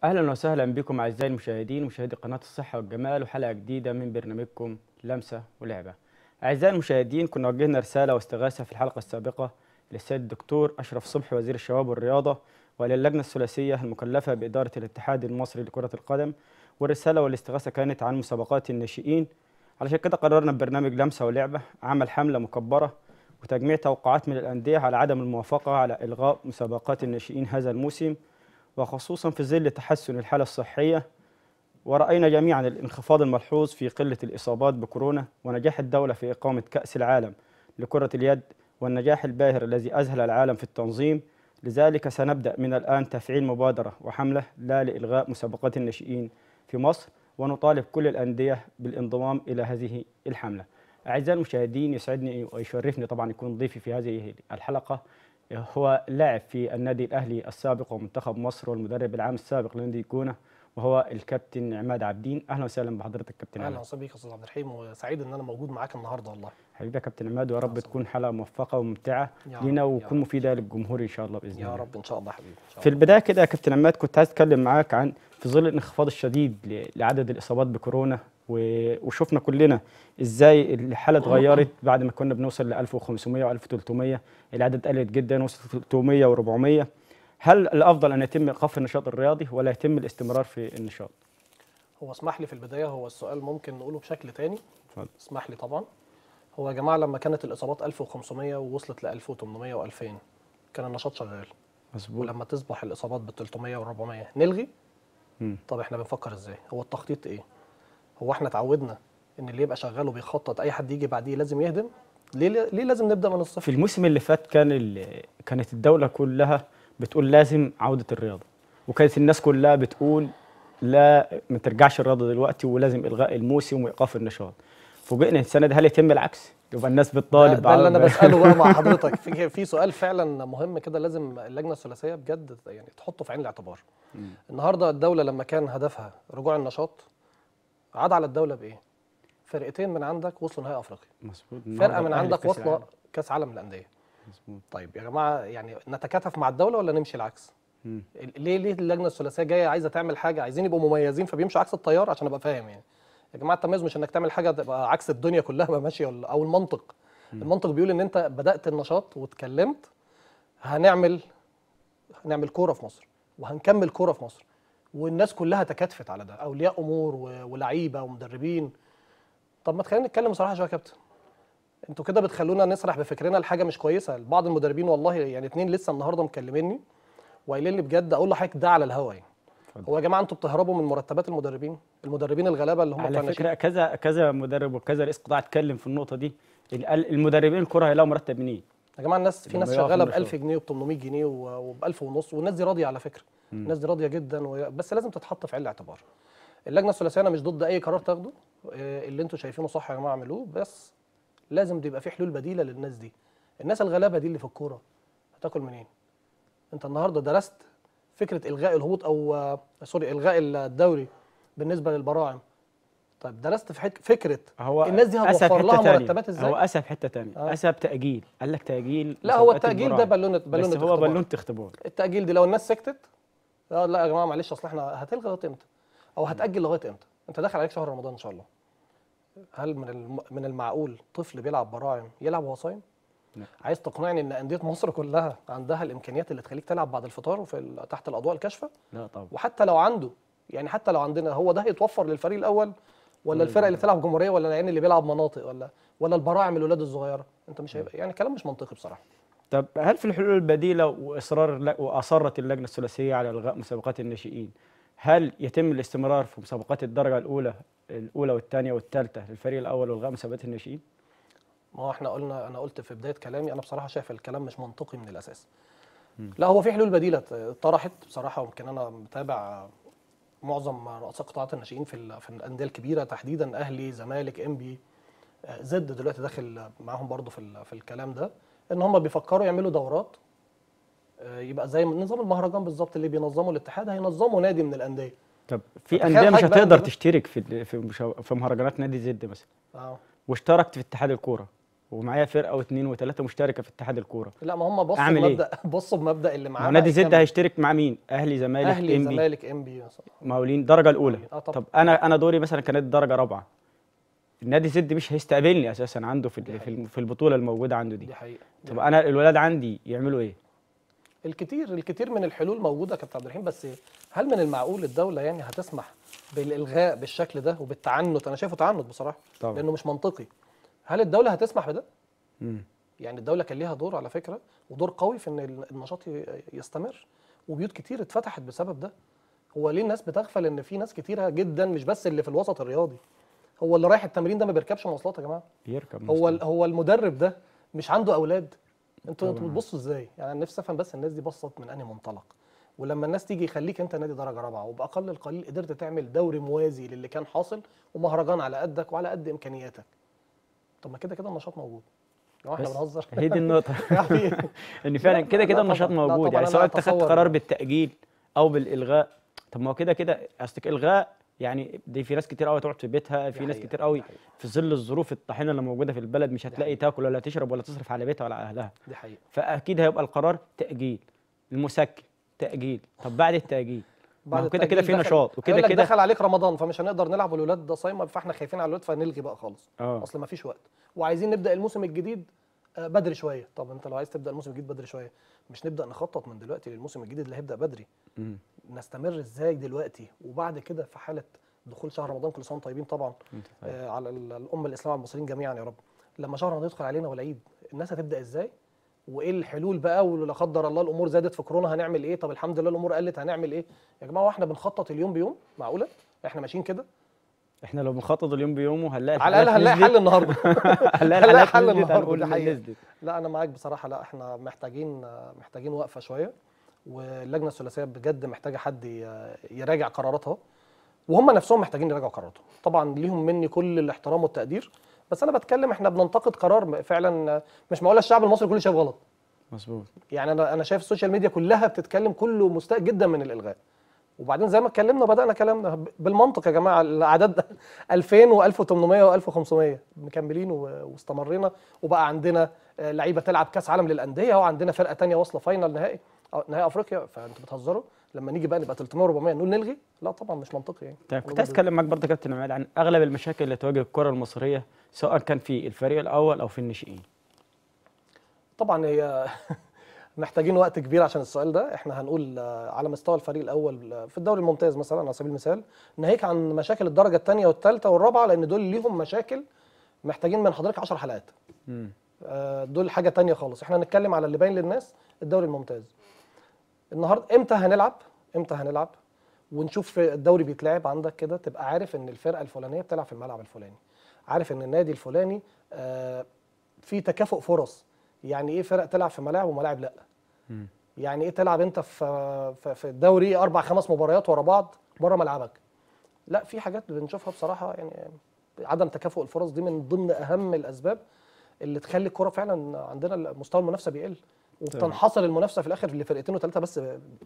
اهلا وسهلا بكم اعزائي المشاهدين مشاهدي قناه الصحه والجمال وحلقه جديده من برنامجكم لمسه ولعبه. اعزائي المشاهدين كنا وجهنا رساله واستغاثه في الحلقه السابقه للسيد الدكتور اشرف صبحي وزير الشباب والرياضه وللجنه الثلاثيه المكلفه باداره الاتحاد المصري لكره القدم والرساله والاستغاثه كانت عن مسابقات الناشئين علشان كده قررنا ببرنامج لمسه ولعبه عمل حمله مكبره وتجميع توقعات من الانديه على عدم الموافقه على الغاء مسابقات الناشئين هذا الموسم وخصوصا في ظل تحسن الحالة الصحية ورأينا جميعا الانخفاض الملحوظ في قلة الإصابات بكورونا ونجاح الدولة في إقامة كأس العالم لكرة اليد والنجاح الباهر الذي أذهل العالم في التنظيم لذلك سنبدأ من الآن تفعيل مبادرة وحملة لا لإلغاء مسابقات الناشئين في مصر ونطالب كل الأندية بالانضمام إلى هذه الحملة أعزائي المشاهدين يسعدني ويشرفني طبعا يكون ضيفي في هذه الحلقة هو لاعب في النادي الاهلي السابق ومنتخب مصر والمدرب العام السابق لنادي الجونه وهو الكابتن عماد عبدين اهلا وسهلا بحضرتك كابتن اهلا عماد وسهلا بيك يا استاذ عبد الرحيم وسعيد ان انا موجود معاك النهارده والله حبيبي يا كابتن عماد ويا رب الله تكون حلقه موفقه وممتعه يا رب، لينا يا وتكون رب. مفيده للجمهور ان شاء الله باذن يا الله رب ان شاء الله حبيبي ان شاء في الله البدايه كده يا كابتن عماد كنت عايز اتكلم معاك عن في ظل الانخفاض الشديد ل- لعدد الاصابات بكورونا و- وشفنا كلنا ازاي الحاله اتغيرت بعد ما كنا بنوصل ل 1500 و1300 العدد قلت جدا وصل 300 و400 هل الافضل ان يتم ايقاف النشاط الرياضي ولا يتم الاستمرار في النشاط؟ هو اسمح لي في البدايه هو السؤال ممكن نقوله بشكل تاني اتفضل. اسمح لي طبعا هو يا جماعه لما كانت الاصابات 1500 ووصلت ل 1800 و2000 كان النشاط شغال مظبوط ولما تصبح الاصابات بال 300 و400 نلغي مم. طب احنا بنفكر ازاي هو التخطيط ايه هو احنا اتعودنا ان اللي يبقى شغال وبيخطط اي حد يجي بعديه لازم يهدم ليه ليه لازم نبدا من الصفر في الموسم اللي فات كان ال- كانت الدولة كلها بتقول لازم عودة الرياضة وكانت الناس كلها بتقول لا ما ترجعش الرياضة دلوقتي ولازم إلغاء الموسم وإيقاف النشاط فوجئنا السنة دي هل يتم العكس؟ يبقى الناس ده, بتطالب ده اللي انا على- بساله بقى مع حضرتك في في سؤال فعلا مهم كده لازم اللجنه الثلاثيه بجد يعني تحطه في عين الاعتبار مم. النهارده الدوله لما كان هدفها رجوع النشاط عاد على الدوله بايه فرقتين من عندك وصلوا نهائي افريقيا مظبوط فرقه النهاردة من الأهلي عندك في كأس واصله العالم. كاس عالم للانديه مظبوط طيب يا جماعه يعني نتكاتف مع الدوله ولا نمشي العكس مم. ليه ليه اللجنه الثلاثيه جايه عايزه تعمل حاجه عايزين يبقوا مميزين فبيمشوا عكس التيار عشان ابقى فاهم يعني يا جماعه التميز مش انك تعمل حاجه تبقى عكس الدنيا كلها ما ماشيه ولا- او المنطق المنطق بيقول ان انت بدات النشاط واتكلمت هنعمل هنعمل كوره في مصر وهنكمل كوره في مصر والناس كلها تكاتفت على ده اولياء امور و- ولاعيبه ومدربين طب ما تخلينا نتكلم بصراحه شويه يا كابتن انتوا كده بتخلونا نسرح بفكرنا لحاجه مش كويسه بعض المدربين والله يعني اتنين لسه النهارده مكلميني وقايلين لي بجد اقول لحضرتك ده على الهوا يعني اتفضل. هو يا جماعه انتوا بتهربوا من مرتبات المدربين المدربين الغلابه اللي هم بتوع على الناشئين. فكرة كذا كذا مدرب وكذا رئيس قطاع اتكلم في النقطة دي ال- المدربين الكرة هيلاقوا مرتب منين؟ يا جماعه الناس في لما ناس يقف شغاله ب النشاط. 1000 جنيه وب 800 جنيه وب 1000 ونص والناس دي راضيه على فكره مم. الناس دي راضيه جدا و... بس لازم تتحط في عين الاعتبار اللجنه الثلاثيه انا مش ضد اي قرار تاخده آه، اللي انتوا شايفينه صح يا جماعه اعملوه بس لازم تبقى في حلول بديله للناس دي الناس الغلابه دي اللي في الكوره هتاكل منين انت النهارده درست فكره الغاء الهبوط او آه، سوري الغاء الدوري بالنسبه للبراعم طيب درست في حك... فكره هو الناس دي أسهب هتوفر حتة لها تانية. مرتبات ازاي هو اسهب حته ثانيه آه. اسهب تاجيل قال لك تاجيل لا هو مسابقات التاجيل ده البراعم. بالونه بالونه بس هو اختبار. بالونه اختبار التأجيل دي لو الناس سكتت لا لا يا جماعه معلش اصل احنا هتلغي لغايه امتى؟ او هتأجل لغايه امتى؟ انت داخل عليك شهر رمضان ان شاء الله. هل من الم... من المعقول طفل بيلعب براعم يلعب وهو صايم؟ لا. عايز تقنعني ان انديه مصر كلها عندها الامكانيات اللي تخليك تلعب بعد الفطار وفي ال... تحت الاضواء الكاشفه لا طبعا وحتى لو عنده يعني حتى لو عندنا هو ده هيتوفر للفريق الاول ولا الفرق اللي بتلعب جمهوريه ولا العين اللي بيلعب مناطق ولا ولا البراعم الولاد الصغيره انت مش هيبقى يعني كلام مش منطقي بصراحه طب هل في الحلول البديله واصرار الل- واصرت اللجنه الثلاثيه على الغاء مسابقات الناشئين هل يتم الاستمرار في مسابقات الدرجه الاولى الاولى والثانيه والثالثه للفريق الاول والغاء مسابقات الناشئين؟ ما هو احنا قلنا انا قلت في بدايه كلامي انا بصراحه شايف الكلام مش منطقي من الاساس لا هو في حلول بديله طرحت بصراحه ويمكن انا متابع معظم رؤساء قطاعات الناشئين في ال- في الانديه الكبيره تحديدا اهلي زمالك انبي آه، زد دلوقتي داخل معاهم برضو في ال- في الكلام ده ان هم بيفكروا يعملوا دورات آه، يبقى زي نظام المهرجان بالظبط اللي بينظمه الاتحاد هينظموا نادي من الانديه طب في تخيل انديه مش حضرتك بقى هتقدر إن ده- تشترك في ال- في مشا- في مهرجانات نادي زد مثلا اه واشتركت في اتحاد الكوره ومعايا فرقه واثنين وثلاثه مشتركه في اتحاد الكوره لا ما هم بصوا أعمل إيه؟ بمبدا بصوا بمبدا اللي ما معاه هو نادي بقى زد يكمل. هيشترك مع مين اهلي زمالك اهلي انبي زمالك ام بي مثلا مقاولين الدرجه الاولى اه طبعا طب انا انا دوري مثلا كنادي درجه رابعه النادي زد مش هيستقبلني اساسا عنده في دي ال- في الم- في البطوله الموجوده عنده دي دي حقيقه دي طب انا الولاد عندي يعملوا ايه الكتير الكتير من الحلول موجوده يا كابتن عبد الرحيم بس هل من المعقول الدوله يعني هتسمح بالالغاء بالشكل ده وبالتعنت انا شايفه تعنت بصراحه طبعا لانه مش منطقي هل الدوله هتسمح بده مم. يعني الدوله كان ليها دور على فكره ودور قوي في ان ال- النشاط ي- يستمر وبيوت كتير اتفتحت بسبب ده هو ليه الناس بتغفل ان في ناس كتيره جدا مش بس اللي في الوسط الرياضي هو اللي رايح التمرين ده ما بيركبش مواصلات يا جماعه بيركب هو مصر. ال- هو المدرب ده مش عنده اولاد انتوا انتوا طبعاً. بتبصوا ازاي يعني انا نفسي افهم بس الناس دي بصت من انهي منطلق ولما الناس تيجي يخليك انت نادي درجه رابعه وباقل القليل قدرت تعمل دوري موازي للي كان حاصل ومهرجان على قدك وعلى قد امكانياتك طب ما كده كده النشاط موجود لو احنا بس بنهزر هي دي النقطه يعني ان فعلا لا، كده لا كده طبعاً. النشاط لا موجود طبعاً يعني أنا سواء اتخذت أتصور- قرار بالتاجيل او بالالغاء طب ما هو كده كده اصلك الغاء يعني دي في ناس كتير قوي تقعد في بيتها في دي ناس حقيقة، كتير قوي دي حقيقة. في ظل الظروف الطاحنه اللي موجوده في البلد مش هتلاقي حقيقة. تاكل ولا تشرب ولا تصرف على بيتها ولا على اهلها دي حقيقه فاكيد هيبقى القرار تاجيل المسكن تاجيل طب بعد التاجيل ما هو كده كده التأجيل في دخل- نشاط وكده هيقول لك كده دخل عليك رمضان فمش هنقدر نلعب والولاد ده صايمه فاحنا خايفين على الولاد فنلغي بقى خالص اه اصل ما فيش وقت وعايزين نبدا الموسم الجديد آه، بدري شويه طب انت لو عايز تبدا الموسم الجديد بدري شويه مش نبدا نخطط من دلوقتي للموسم الجديد اللي هيبدا بدري مم. نستمر ازاي دلوقتي وبعد كده في حاله دخول شهر رمضان كل سنه وانتم طيبين طبعا انت طيب. آه على ال- الامه الاسلام على المصريين جميعا يا رب لما شهر رمضان يدخل علينا والعيد الناس هتبدا ازاي وايه الحلول بقى ولا قدر الله الامور زادت في كورونا هنعمل ايه طب الحمد لله الامور قلت هنعمل ايه يا جماعه واحنا بنخطط اليوم بيوم معقوله احنا ماشيين كده احنا لو بنخطط اليوم بيومه هنلاقي على الاقل الحالات هنلاقي نزلت. حل النهارده هنلاقي هنلاقي الحالات حل نزلت النهاردة، هنقول دي إن حقيقة. نزلت لا انا معاك بصراحه لا احنا محتاجين محتاجين وقفه شويه واللجنه الثلاثيه بجد محتاجه حد ي- يراجع قراراتها وهم نفسهم محتاجين يراجعوا قراراتهم طبعا ليهم مني كل الاحترام والتقدير بس انا بتكلم احنا بننتقد قرار فعلا مش معقول الشعب المصري كله شايف غلط مظبوط يعني انا انا شايف السوشيال ميديا كلها بتتكلم كله مستاء جدا من الالغاء وبعدين زي ما اتكلمنا بدانا كلامنا ب- بالمنطق يا جماعه الاعداد 2000 و1800 و1500 مكملين و- واستمرينا وبقى عندنا آه، لعيبه تلعب كاس عالم للانديه وعندنا فرقه تانية واصله فاينل نهائي أو نهائي افريقيا فانتوا بتهزروا لما نيجي بقى نبقى 300 و400 نقول نلغي لا طبعا مش منطقي يعني طيب كنت عايز اتكلم معاك برضه يا كابتن عماد عن اغلب المشاكل اللي تواجه الكره المصريه سواء كان في الفريق الاول او في الناشئين طبعا هي محتاجين وقت كبير عشان السؤال ده احنا هنقول آه، على مستوى الفريق الاول آه، في الدوري الممتاز مثلا على سبيل المثال ناهيك عن مشاكل الدرجه الثانيه والثالثه والرابعه لان دول ليهم مشاكل محتاجين من حضرتك 10 حلقات مم. آه، دول حاجه تانية خالص احنا هنتكلم على اللي باين للناس الدوري الممتاز النهارده امتى هنلعب امتى هنلعب ونشوف الدوري بيتلعب عندك كده تبقى عارف ان الفرقه الفلانيه بتلعب في الملعب الفلاني عارف ان النادي الفلاني آه، في تكافؤ فرص يعني ايه فرق تلعب في ملاعب وملاعب لا مم. يعني ايه تلعب انت في في- في الدوري اربع خمس مباريات ورا بعض بره ملعبك لا في حاجات بنشوفها بصراحه يعني عدم تكافؤ الفرص دي من ضمن اهم الاسباب اللي تخلي الكره فعلا عندنا مستوى المنافسه بيقل وبتنحصر المنافسه في الاخر لفرقتين وثلاثه بس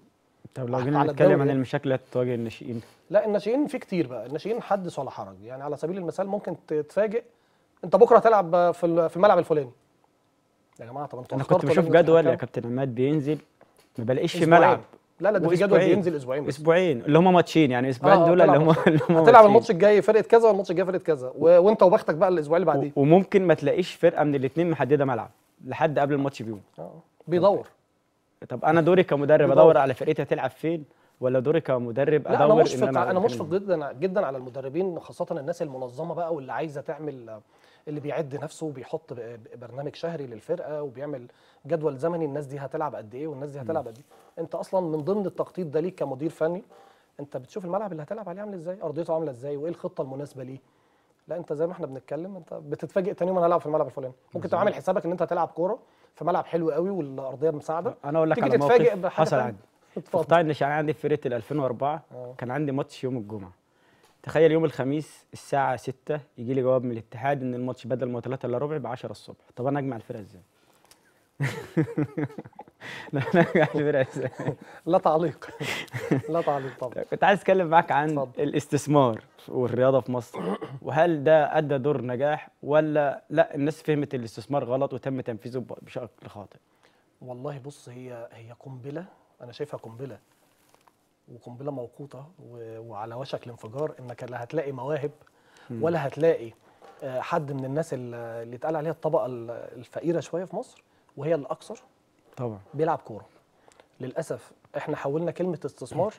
طب لو على جينا الدوري نتكلم عن يعني. المشاكل اللي تواجه الناشئين لا الناشئين في كتير بقى الناشئين حدث ولا حرج يعني على سبيل المثال ممكن تتفاجئ انت بكره هتلعب في ال- في الملعب الفلاني يا جماعه طب انتوا انا كنت اخترتوا بشوف لجنة جدول يا الحكام؟ كابتن عماد بينزل ما بلاقيش في أسبوعين. ملعب لا لا ده في جدول وأسبوعين. بينزل اسبوعين بس اسبوعين اللي هم ماتشين يعني اسبوعين آه، دول تلعب اللي هم ماتشين. اللي هم هتلعب ماتشين. الماتش الجاي فرقه كذا والماتش الجاي فرقه كذا و... وانت وبختك بقى الاسبوع اللي بعديه و- وممكن ما تلاقيش فرقه من الاثنين محدده ملعب لحد قبل الماتش بيوم آه. بيدور طب انا دوري كمدرب بيدور. ادور على فرقتي هتلعب فين ولا دوري كمدرب لا ادور انا إن مشفق انا, أنا أتكلم مشفق جدا جدا على المدربين خاصه الناس المنظمه بقى واللي عايزه تعمل اللي بيعد نفسه وبيحط ب- ب- برنامج شهري للفرقه وبيعمل جدول زمني الناس دي هتلعب قد ايه والناس دي هتلعب قد ايه انت اصلا من ضمن التخطيط ده ليك كمدير فني انت بتشوف الملعب اللي هتلعب عليه عامل ازاي ارضيته عامله ازاي وايه الخطه المناسبه ليه لا انت زي ما احنا بنتكلم انت بتتفاجئ تاني يوم انا هلعب في الملعب الفلاني ممكن تبقى عامل حسابك ان انت هتلعب كوره في ملعب حلو قوي والارضيه مساعده انا اقول لك تيجي على تتفاجئ موقف بحاجة حصل تانية. عندي في اتفضل قطاع الناشئين عندي في فرقه ال 2004 آه. كان عندي ماتش يوم الجمعه تخيل يوم الخميس الساعه 6 يجي لي جواب من الاتحاد ان الماتش بدل ما 3 الا ربع ب 10 الصبح طب انا اجمع الفرقه ازاي نجح الفرقه ازاي لا تعليق لا تعليق طبعا كنت عايز اتكلم معاك عن اتفضل. الاستثمار والرياضه في مصر وهل ده ادى دور نجاح ولا لا الناس فهمت الاستثمار غلط وتم تنفيذه ب- بشكل خاطئ والله بص هي هي قنبله انا شايفها قنبله وقنبله موقوته و- وعلى وشك الانفجار انك لا هتلاقي مواهب ولا هتلاقي آه، حد من الناس ال- اللي اتقال عليها الطبقه ال- الفقيره شويه في مصر وهي الاكثر طبعا بيلعب كوره للاسف احنا حولنا كلمه استثمار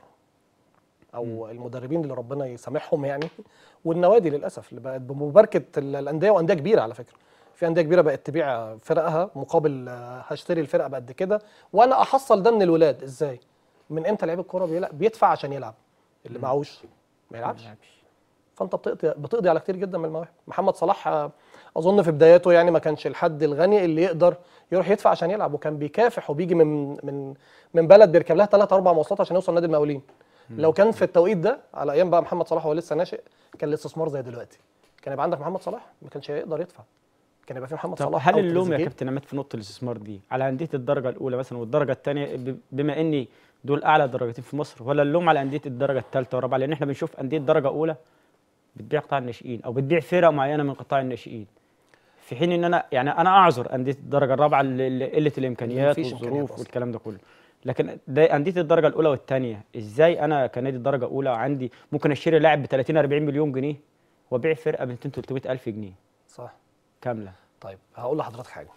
او المدربين اللي ربنا يسامحهم يعني والنوادي للاسف اللي بقت بمباركه ال- الانديه وانديه كبيره على فكره في انديه كبيره بقت تبيع فرقها مقابل آه، هشتري الفرقه بقد كده وانا احصل ده من الولاد ازاي من امتى لعيب الكوره بيلعب بيدفع عشان يلعب اللي معهوش ما يلعبش فانت بتقضي بتقضي على كتير جدا من المواهب محمد صلاح آه، اظن في بداياته يعني ما كانش الحد الغني اللي يقدر يروح يدفع عشان يلعب وكان بيكافح وبيجي من من من بلد بيركب لها ثلاث اربع مواصلات عشان يوصل نادي المقاولين لو كان في التوقيت ده على ايام بقى محمد صلاح وهو لسه ناشئ كان الاستثمار زي دلوقتي كان يبقى عندك محمد صلاح ما كانش هيقدر يدفع كان يبقى في محمد طب صلاح هل أو اللوم يا تريزيجيه. كابتن عماد في نقطه الاستثمار دي على انديه الدرجه الاولى مثلا والدرجه الثانيه بما ان دول اعلى درجتين في مصر ولا اللوم على انديه الدرجه الثالثه والرابعه لان احنا بنشوف انديه درجه اولى بتبيع قطاع الناشئين او بتبيع فرق معينه من قطاع الناشئين في حين ان انا يعني انا اعذر انديه الدرجه الرابعه ل- لقله الامكانيات مفيش إمكانيات والظروف أصلاً. والكلام ده كله لكن ده انديه الدرجه الاولى والثانيه ازاي انا كنادي درجه اولى عندي ممكن اشتري لاعب ب 30 40 مليون جنيه وابيع فرقه ب 200 300 الف جنيه صح كامله طيب هقول لحضرتك حاجه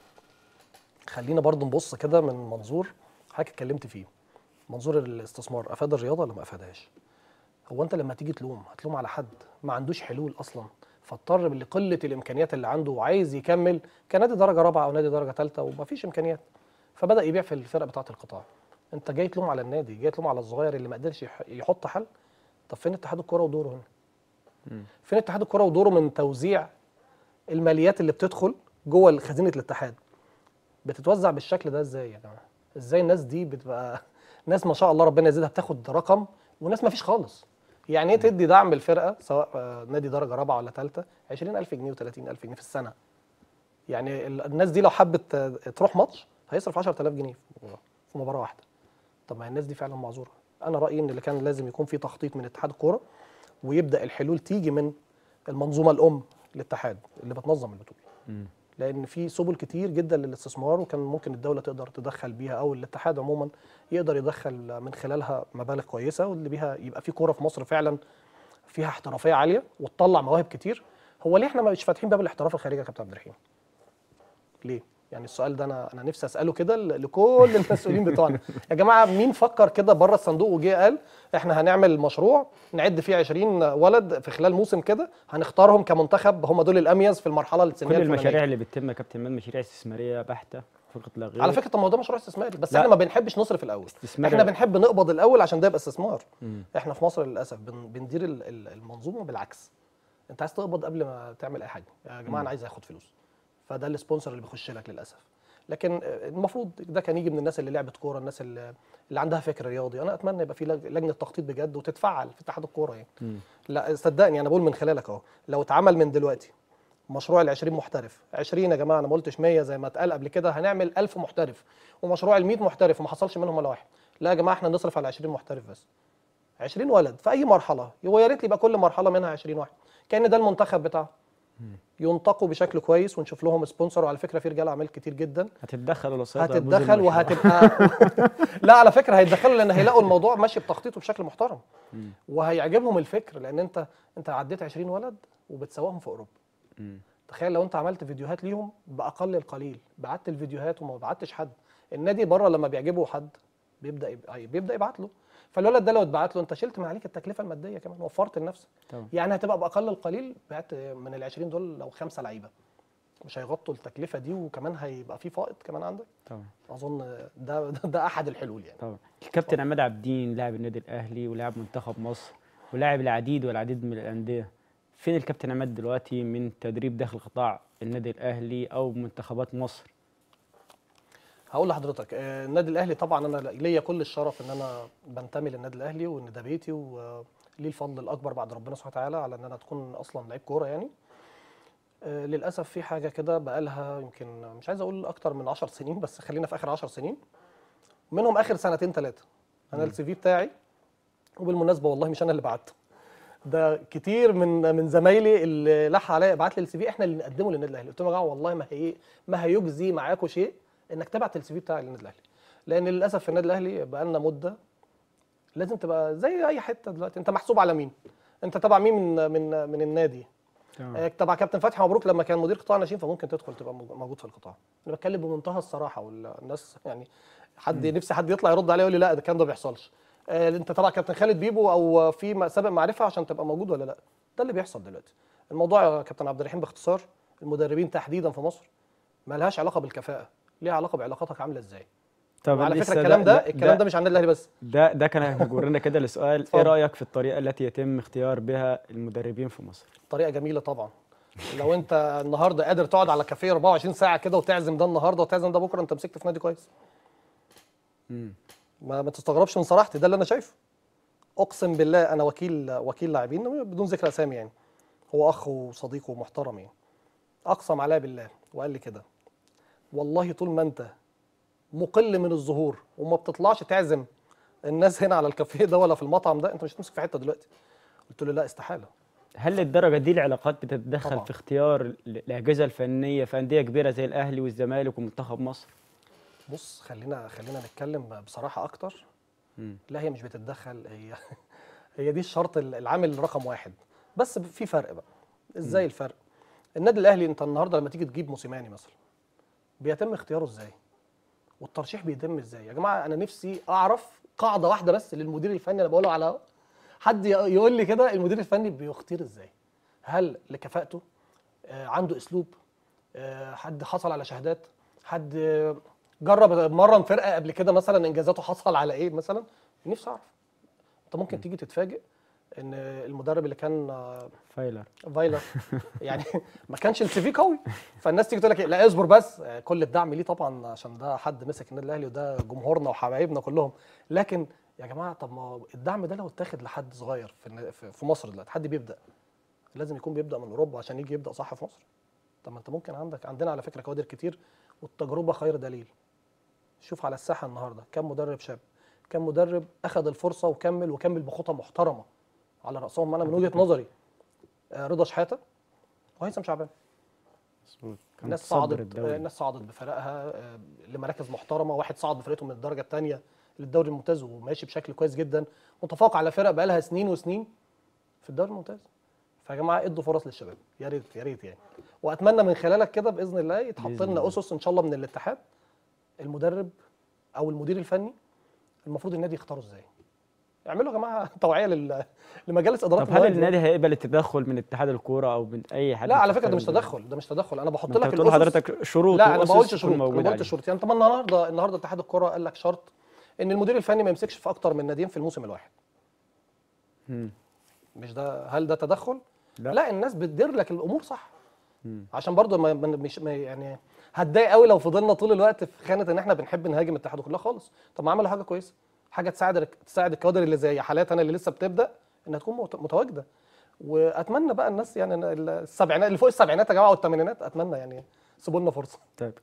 خلينا برضو نبص كده من منظور حضرتك اتكلمت فيه منظور الاستثمار افاد الرياضه ولا ما افادهاش هو انت لما تيجي تلوم هتلوم على حد ما عندوش حلول اصلا فاضطر لقله الامكانيات اللي عنده وعايز يكمل كنادي درجه رابعه او نادي درجه ثالثه ومفيش امكانيات فبدا يبيع في الفرق بتاعه القطاع انت جاي تلوم على النادي جاي تلوم على الصغير اللي ما قدرش يح- يحط حل طب فين اتحاد الكوره ودوره هنا فين اتحاد الكوره ودوره من توزيع الماليات اللي بتدخل جوه خزينه الاتحاد بتتوزع بالشكل ده ازاي يا جماعه ازاي الناس دي بتبقى ناس ما شاء الله ربنا يزيدها بتاخد رقم وناس ما فيش خالص يعني ايه تدي دعم الفرقه سواء آه، نادي درجه رابعه ولا ثالثه 20000 جنيه و30000 جنيه في السنه يعني ال- الناس دي لو حبت آه، تروح ماتش هيصرف 10000 جنيه في مباراة- في مباراه واحده طب ما الناس دي فعلا معذوره انا رايي ان اللي كان لازم يكون في تخطيط من اتحاد الكوره ويبدا الحلول تيجي من المنظومه الام الاتحاد اللي بتنظم البطوله لان في سبل كتير جدا للاستثمار وكان ممكن الدوله تقدر تدخل بيها او الاتحاد عموما يقدر يدخل من خلالها مبالغ كويسه واللي بيها يبقى في كوره في مصر فعلا فيها احترافيه عاليه وتطلع مواهب كتير هو ليه احنا مش فاتحين باب الاحتراف الخارجي يا كابتن عبد الرحيم ليه يعني السؤال ده انا انا نفسي اساله كده ل- لكل المسؤولين بتوعنا يا جماعه مين فكر كده بره الصندوق وجه قال احنا هنعمل مشروع نعد فيه 20 ولد في خلال موسم كده هنختارهم كمنتخب هم دول الاميز في المرحله السنيه كل الفلانية. المشاريع اللي بتتم يا كابتن مال مشاريع استثماريه بحته فقط لا غير على فكره طب ما هو ده مشروع استثماري بس لا. احنا ما بنحبش نصرف الاول استثماري. احنا بنحب نقبض الاول عشان ده يبقى استثمار مم. احنا في مصر للاسف بن- بندير ال- ال- المنظومه بالعكس انت عايز تقبض قبل ما تعمل اي حاجه يا جماعه انا عايز اخد فلوس فده السبونسر اللي بيخش لك للاسف لكن آه، المفروض ده كان يجي من الناس اللي لعبت كوره الناس اللي, اللي عندها فكر رياضي انا اتمنى يبقى في لج- لجنه تخطيط بجد وتتفعل في اتحاد الكوره يعني مم. لا صدقني انا بقول من خلالك اهو لو اتعمل من دلوقتي مشروع ال 20 محترف 20 يا جماعه انا ما قلتش 100 زي ما اتقال قبل كده هنعمل 1000 محترف ومشروع ال 100 محترف وما حصلش منهم ولا واحد لا يا جماعه احنا نصرف على 20 محترف بس 20 ولد في اي مرحله ويا ريت يبقى كل مرحله منها 20 واحد كان ده المنتخب بتاعه ينتقوا بشكل كويس ونشوف لهم سبونسر وعلى فكره في رجال اعمال كتير جدا هتتدخل الوسائط هتتدخل وهتبقى لا على فكره هيتدخلوا لان هيلاقوا الموضوع ماشي بتخطيطه بشكل محترم وهيعجبهم الفكر لان انت انت عديت 20 ولد وبتسواهم في اوروبا تخيل لو انت عملت فيديوهات ليهم باقل القليل بعت الفيديوهات وما بعتش حد النادي بره لما بيعجبه حد بيبدا يبقى بيبدا يبعت له فالولد ده لو اتبعت له انت شلت من عليك التكلفه الماديه كمان وفرت لنفسك طبعا. يعني هتبقى باقل القليل بعت من ال 20 دول لو خمسه لعيبه مش هيغطوا التكلفه دي وكمان هيبقى في فائض كمان عندك طبعا اظن ده ده احد الحلول يعني طبعا الكابتن عماد عابدين لاعب النادي الاهلي ولاعب منتخب مصر ولاعب العديد والعديد من الانديه فين الكابتن عماد دلوقتي من تدريب داخل قطاع النادي الاهلي او منتخبات مصر هقول لحضرتك آه، النادي الاهلي طبعا انا ليا كل الشرف ان انا بنتمي للنادي الاهلي وان ده بيتي وليه الفضل الاكبر بعد ربنا سبحانه وتعالى على ان انا تكون اصلا لعيب كوره يعني آه، للاسف في حاجه كده بقالها يمكن مش عايز اقول اكتر من 10 سنين بس خلينا في اخر 10 سنين منهم اخر سنتين ثلاثه انا السي في بتاعي وبالمناسبه والله مش انا اللي بعته ده كتير من من زمايلي اللي لح عليا ابعت لي السي في احنا اللي نقدمه للنادي الاهلي قلت لهم يا جماعه والله ما هي ما هيجزي معاكم شيء انك تبعت السي في بتاعك للنادي الاهلي لان للاسف في النادي الاهلي بقى لنا مده لازم تبقى زي اي حته دلوقتي انت محسوب على مين انت تبع مين من من من النادي تمام آه، تبع كابتن فتحي مبروك لما كان مدير قطاع ناشئين فممكن تدخل تبقى موجو- موجود في القطاع انا بتكلم بمنتهى الصراحه والناس يعني حد نفسي حد يطلع يرد عليا يقول لي لا ده الكلام ده ما بيحصلش آه، انت تبع كابتن خالد بيبو او في م- سابق معرفه عشان تبقى موجود ولا لا ده اللي بيحصل دلوقتي الموضوع يا كابتن عبد الرحيم باختصار المدربين تحديدا في مصر ما لهاش علاقه بالكفاءه ليها علاقه بعلاقاتك عامله ازاي طب وعلى لسه فكره الكلام ده, الكلام ده مش عن النادي الاهلي بس ده ده كان هيجرنا كده لسؤال ايه اتفضل. رايك في الطريقه التي يتم اختيار بها المدربين في مصر طريقه جميله طبعا لو انت النهارده قادر تقعد على كافيه 24 ساعه كده وتعزم ده النهارده وتعزم ده بكره انت مسكت في نادي كويس مم. ما, ما تستغربش من صراحتي ده اللي انا شايفه اقسم بالله انا وكيل وكيل لاعبين بدون ذكر اسامي يعني هو اخ وصديق ومحترم يعني اقسم عليا بالله وقال لي كده والله طول ما انت مقل من الظهور وما بتطلعش تعزم الناس هنا على الكافيه ده ولا في المطعم ده انت مش هتمسك في حته دلوقتي قلت له لا استحاله هل للدرجه دي العلاقات بتتدخل طبعاً. في اختيار ال- الاجهزه الفنيه في انديه كبيره زي الاهلي والزمالك ومنتخب مصر بص خلينا خلينا نتكلم بصراحه اكتر مم. لا هي مش بتتدخل هي هي دي الشرط العامل رقم واحد بس في فرق بقى ازاي الفرق النادي الاهلي انت النهارده لما تيجي تجيب موسيماني مثلا بيتم اختياره ازاي والترشيح بيتم ازاي يا جماعه انا نفسي اعرف قاعده واحده بس للمدير الفني انا بقوله على حد ي- يقول لي كده المدير الفني بيختار ازاي هل لكفاءته آه، عنده اسلوب آه، حد حصل على شهادات حد آه، جرب مرن فرقه قبل كده مثلا انجازاته حصل على ايه مثلا نفسي اعرف انت ممكن تيجي تتفاجئ ان المدرب اللي كان آه، فايلر فايلر يعني ما كانش السي في قوي فالناس تيجي تقول لك إيه، لا اصبر بس آه، كل الدعم ليه طبعا عشان ده حد مسك النادي الاهلي وده جمهورنا وحبايبنا كلهم لكن يا جماعه طب ما هو الدعم ده لو اتاخد لحد صغير في النا- في في مصر دلوقتي حد بيبدا لازم يكون بيبدا من اوروبا عشان يجي يبدا صح في مصر طب ما انت ممكن عندك عندنا على فكره كوادر كتير والتجربه خير دليل شوف على الساحه النهارده كم مدرب شاب كم مدرب اخذ الفرصه وكمل وكمل بخطى محترمه على راسهم انا من وجهه نظري آه، رضا شحاته وهيثم شعبان مظبوط كان الناس متصدر صعدت الدوري. الناس صعدت بفرقها آه، لمراكز محترمه واحد صعد بفرقته من الدرجه الثانيه للدوري الممتاز وماشي بشكل كويس جدا متفوق على فرق بقى لها سنين وسنين في الدوري الممتاز فيا جماعه ادوا فرص للشباب يا ريت يا ريت يعني واتمنى من خلالك كده باذن الله يتحط بإذن لنا الله. اسس ان شاء الله من الاتحاد المدرب او المدير الفني المفروض النادي يختاره ازاي اعملوا يا جماعه توعيه لل- لمجالس ادارات طب هل النوادي. النادي هيقبل التدخل من اتحاد الكوره او من اي حد لا على في فكره ده مش اختيار تدخل ده مش تدخل انا بحط ما انت لك بتقول الاسس حضرتك شروط لا انا ما وأسس بقولش تكون شروط انا موجودة ما قلتش عليه. شروط يعني طب ما النهارده النهارده اتحاد الكره قال لك شرط ان المدير الفني ما يمسكش في اكتر من ناديين في الموسم الواحد مم. مش ده هل ده تدخل لا. لا, لا الناس بتدير لك الامور صح مم. عشان برضو ما ما- مش ما يعني هتضايق قوي لو فضلنا طول الوقت في خانه ان احنا بنحب نهاجم الاتحاد الكره لا خالص طب ما عملوا حاجه كويسه حاجه تساعد تساعد الكوادر اللي زي حالات انا اللي لسه بتبدا انها تكون مت- متواجده واتمنى بقى الناس يعني أنا ال- السبعينات اللي فوق السبعينات يا جماعه والثمانينات اتمنى يعني سيبوا لنا فرصه طيب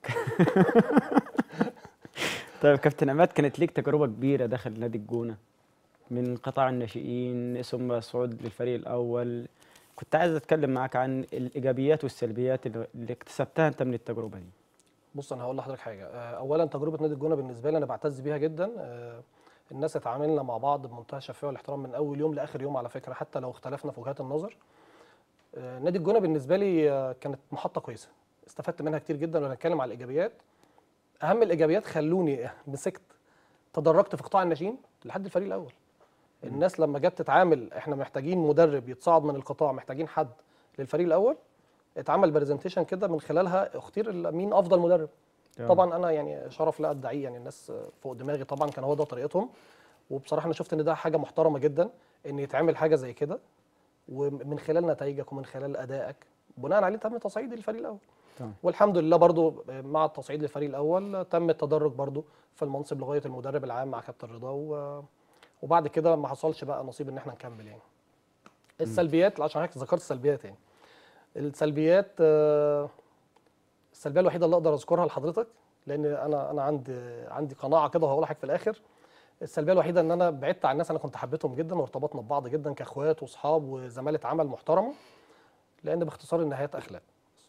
طيب كابتن عماد كانت ليك تجربه كبيره داخل نادي الجونه من قطاع الناشئين ثم صعود للفريق الاول كنت عايز اتكلم معاك عن الايجابيات والسلبيات اللي اللي اكتسبتها انت من التجربه دي بص انا هقول لحضرتك حاجه آه، اولا تجربه نادي الجونه بالنسبه لي انا بعتز بيها جدا آه، الناس اتعاملنا مع بعض بمنتهى الشفافيه والاحترام من اول يوم لاخر يوم على فكره حتى لو اختلفنا في وجهات النظر آه، نادي الجونه بالنسبه لي آه، كانت محطه كويسه استفدت منها كتير جدا وانا هتكلم على الايجابيات اهم الايجابيات خلوني مسكت تدرجت في قطاع الناشئين لحد الفريق الاول الناس لما جت تتعامل احنا محتاجين مدرب يتصعد من القطاع محتاجين حد للفريق الاول اتعمل برزنتيشن كده من خلالها اختير ال- مين افضل مدرب طبعا انا يعني شرف لا ادعيه يعني الناس فوق دماغي طبعا كان هو ده طريقتهم وبصراحه انا شفت ان ده حاجه محترمه جدا ان يتعمل حاجه زي كده ومن خلال نتائجك ومن خلال ادائك بناء عليه تم تصعيد الفريق الاول تمام. والحمد لله برضو مع التصعيد للفريق الاول تم التدرج برضو في المنصب لغايه المدرب العام مع كابتن رضا و- وبعد كده ما حصلش بقى نصيب ان احنا نكمل يعني السلبيات عشان هيك ذكرت السلبيات يعني السلبيات آه، السلبيه الوحيده اللي اقدر اذكرها لحضرتك لان انا انا عندي عندي قناعه كده وهقول لك في الاخر السلبيه الوحيده ان انا بعدت عن الناس انا كنت حبيتهم جدا وارتبطنا ببعض جدا كاخوات واصحاب وزماله عمل محترمه لان باختصار النهايات اخلاق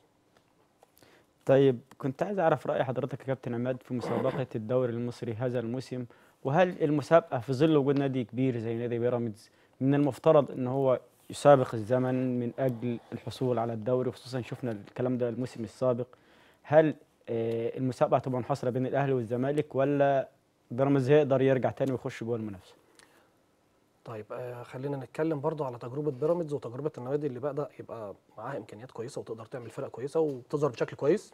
طيب كنت عايز اعرف راي حضرتك يا كابتن عماد في مسابقه الدوري المصري هذا الموسم وهل المسابقه في ظل وجود نادي كبير زي نادي بيراميدز من المفترض ان هو يسابق الزمن من اجل الحصول على الدوري خصوصا شفنا الكلام ده الموسم السابق هل آه، المسابقه هتبقى منحصره بين الاهلي والزمالك ولا بيراميدز هيقدر يرجع تاني ويخش جوه المنافسه طيب آه خلينا نتكلم برضو على تجربه بيراميدز وتجربه النوادي اللي بدا يبقى معاها امكانيات كويسه وتقدر تعمل فرق كويسه وبتظهر بشكل كويس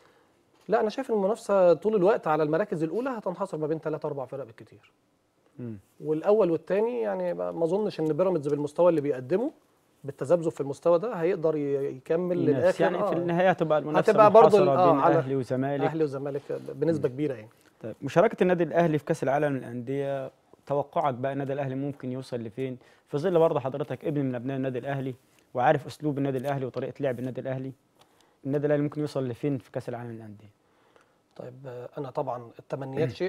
لا انا شايف ان المنافسه طول الوقت على المراكز الاولى هتنحصر ما بين ثلاثة اربع فرق بالكتير مم. والاول والثاني يعني ما ما اظنش ان بيراميدز بالمستوى اللي بيقدمه بالتذبذب في المستوى ده هيقدر ي- يكمل ينافس. للاخر يعني في آه. النهايه هتبقى المنافسه هتبقى برضو ال- منحصره آه، بين على اهلي وزمالك اهلي وزمالك بنسبه كبيره يعني طيب مشاركة النادي الأهلي في كأس العالم للأندية توقعك بقى النادي الأهلي ممكن يوصل لفين؟ في ظل برضه حضرتك ابن من أبناء النادي الأهلي وعارف أسلوب النادي الأهلي وطريقة لعب النادي الأهلي. النادي الأهلي ممكن يوصل لفين في كأس العالم للأندية؟ طيب آه، انا طبعا التمنيات شيء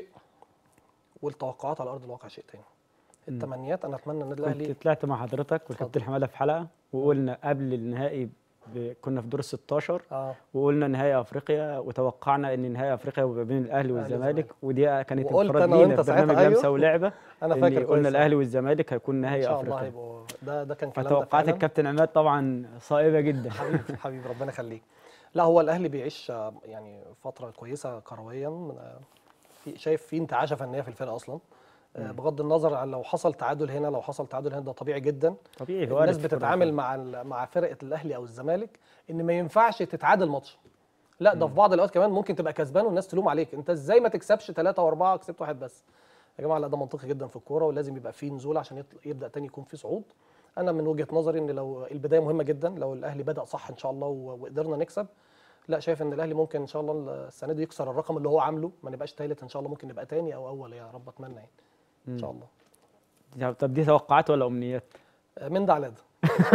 والتوقعات على ارض الواقع شيء تاني التمنيات انا اتمنى النادي الاهلي كنت طلعت مع حضرتك والكابتن اتفضل. حمادة في حلقة وقلنا قبل النهائي ب... كنا في دور ال 16 اه وقلنا نهائي افريقيا وتوقعنا ان نهائي افريقيا هيبقى بين الاهلي والزمالك والزمالك. ودي كانت وقلت انفراد أنا لينا وأنت في برنامج ساعتها، لمسه أيوه. ولعبه انا إن فاكر قلنا كويس الاهلي والزمالك هيكون ان نهائي شاء الله افريقيا هيبقوا ده ده كان كلام ده فتوقعات فعلاً. الكابتن عماد طبعا صائبه جدا حبيبي حبيبي ربنا يخليك لا هو الاهلي بيعيش آه، يعني فتره كويسه كرويا من- آه، في شايف في انتعاشه فنيه في الفرقه اصلا آه، بغض النظر عن لو حصل تعادل هنا لو حصل تعادل هنا ده طبيعي جدا طبيعي وارد الناس في كرة بتتعامل القدم. مع ال- مع فرقه الاهلي او الزمالك ان ما ينفعش تتعادل ماتش لا ده في بعض الاوقات كمان ممكن تبقى كسبان والناس تلوم عليك انت ازاي ما تكسبش ثلاثة واربعة كسبت واحد بس يا جماعه لا ده منطقي جدا في الكوره ولازم يبقى فيه نزول عشان يطل- يبدا تاني يكون فيه صعود انا من وجهه نظري ان لو البدايه مهمه جدا لو الاهلي بدا صح ان شاء الله و- وقدرنا نكسب لا شايف ان الاهلي ممكن ان شاء الله السنه دي يكسر الرقم اللي هو عامله ما نبقاش ثالث ان شاء الله ممكن نبقى تاني او اول يا رب اتمنى يعني ان شاء الله طب- طب دي توقعات ولا امنيات؟ آه، من ده على ده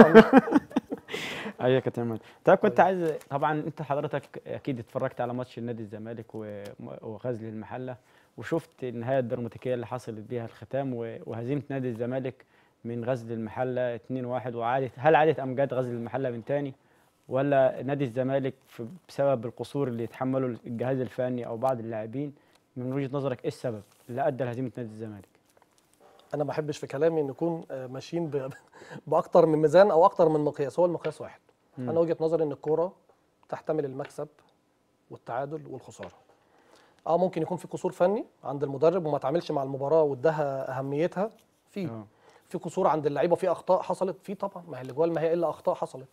ايوه يا كابتن عماد طيب كنت طيب. عايز طبعا انت حضرتك اكيد اتفرجت على ماتش النادي الزمالك و- وغزل المحله وشفت النهايه الدراماتيكيه اللي حصلت بيها الختام و- وهزيمه نادي الزمالك من غزل المحله 2-1 وعادت هل عادت امجاد غزل المحله من تاني ولا نادي الزمالك في- بسبب القصور اللي يتحمله الجهاز الفني او بعض اللاعبين من وجهه نظرك ايه السبب اللي ادى لهزيمه نادي الزمالك؟ انا ما بحبش في كلامي ان نكون آه، ماشيين ب- باكتر من ميزان او اكتر من مقياس هو المقياس واحد مم. انا وجهه نظري ان الكوره تحتمل المكسب والتعادل والخساره اه ممكن يكون في قصور فني عند المدرب وما تعاملش مع المباراه واداها اهميتها في اه في قصور عند اللعيبه في اخطاء حصلت في طبعا ما هي الاجوال ما هي الا اخطاء حصلت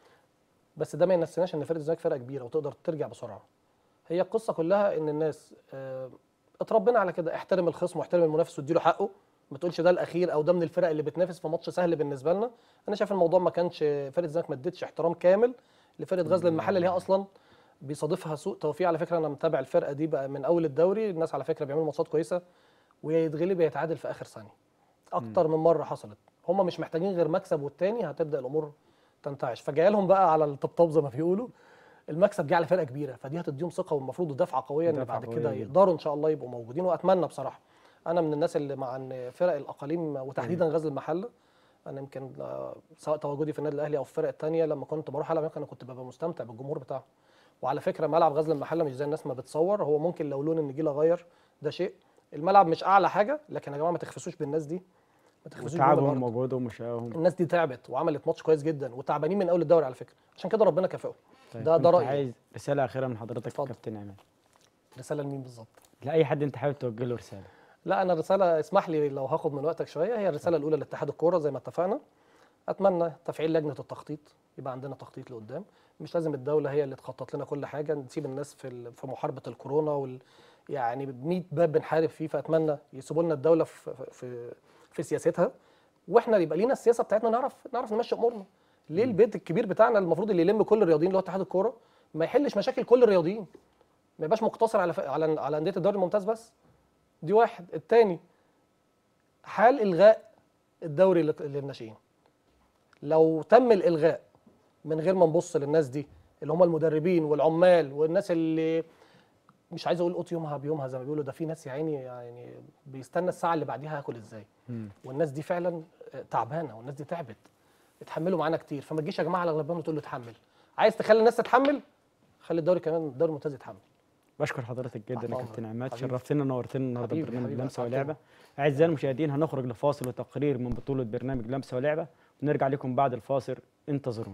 بس ده ما ينسيناش ان فرقه الزمالك فرقه كبيره وتقدر ترجع بسرعه هي القصه كلها ان الناس آه، اتربينا على كده احترم الخصم واحترم المنافس واديله حقه ما تقولش ده الاخير او ده من الفرق اللي بتنافس في ماتش سهل بالنسبه لنا انا شايف الموضوع ما كانش فرقه الزمالك ما ادتش احترام كامل لفرقه غزل المحله اللي هي اصلا بيصادفها سوء توفيق على فكره انا متابع الفرقه دي بقى من اول الدوري الناس على فكره بيعملوا ماتشات كويسه ويا يتغلب يا يتعادل في اخر ثانيه اكتر من مره حصلت هم مش محتاجين غير مكسب والتاني هتبدا الامور تنتعش فجاي لهم بقى على الطبطاب زي ما بيقولوا المكسب جه على فرقه كبيره فدي هتديهم ثقه والمفروض دفعه قويه ان دفعة بعد قوية كده جدا. يقدروا ان شاء الله يبقوا موجودين واتمنى بصراحه انا من الناس اللي مع ان فرق الاقاليم وتحديدا غزل المحله انا يمكن آه، سواء تواجدي في النادي الاهلي او في الفرق الثانيه لما كنت بروح العب هناك انا كنت ببقى مستمتع بالجمهور بتاعه وعلى فكره ملعب غزل المحله مش زي الناس ما بتصور هو ممكن لو لون النجيله غير ده شيء الملعب مش اعلى حاجه لكن يا جماعه ما تخفسوش بالناس دي ما تخفسوش بيهم وتعبهم الأرض. ومجهودهم وشقاهم الناس دي تعبت وعملت ماتش كويس جدا وتعبانين من اول الدوري على فكره عشان كده ربنا كافئهم طيب ده- ده كنت رأيي. عايز رساله اخيره من حضرتك اتفضل. كابتن عماد رساله لمين بالظبط لاي حد انت حابب توجه له رساله لا انا الرساله اسمح لي لو هاخد من وقتك شويه هي الرساله الاولى لاتحاد الكوره زي ما اتفقنا اتمنى تفعيل لجنه التخطيط يبقى عندنا تخطيط لقدام مش لازم الدوله هي اللي تخطط لنا كل حاجه نسيب الناس في ال- في محاربه الكورونا وال يعني ب 100 باب بنحارب فيه فاتمنى يسيبوا لنا الدوله في في في سياستها واحنا يبقى لينا السياسه بتاعتنا نعرف نعرف نمشي امورنا ليه البيت الكبير بتاعنا المفروض اللي يلم كل الرياضيين اللي هو اتحاد الكوره ما يحلش مشاكل كل الرياضيين ما يبقاش مقتصر على ف... على على انديه الدوري الممتاز بس دي واحد التاني حال الغاء الدوري لل- للناشئين لو تم الالغاء من غير ما نبص للناس دي اللي هم المدربين والعمال والناس اللي مش عايز اقول قوت يومها بيومها زي ما بيقولوا ده في ناس يا عيني يعني بيستنى الساعه اللي بعديها هاكل ازاي مم. والناس دي فعلا آه، تعبانه والناس دي تعبت اتحملوا معانا كتير فما تجيش يا جماعه على غلبان وتقول له اتحمل عايز تخلي الناس تتحمل خلي الدوري كمان الدوري الممتاز يتحمل بشكر حضرتك جدا يا تحت كابتن أمرك. عماد حبيبي. شرفتنا ونورتنا النهارده حبيبي، برنامج حبيبي، لمسه أسعدتنا. ولعبه اعزائي المشاهدين هنخرج لفاصل وتقرير من بطوله برنامج لمسه ولعبه ونرجع لكم بعد الفاصل انتظرونا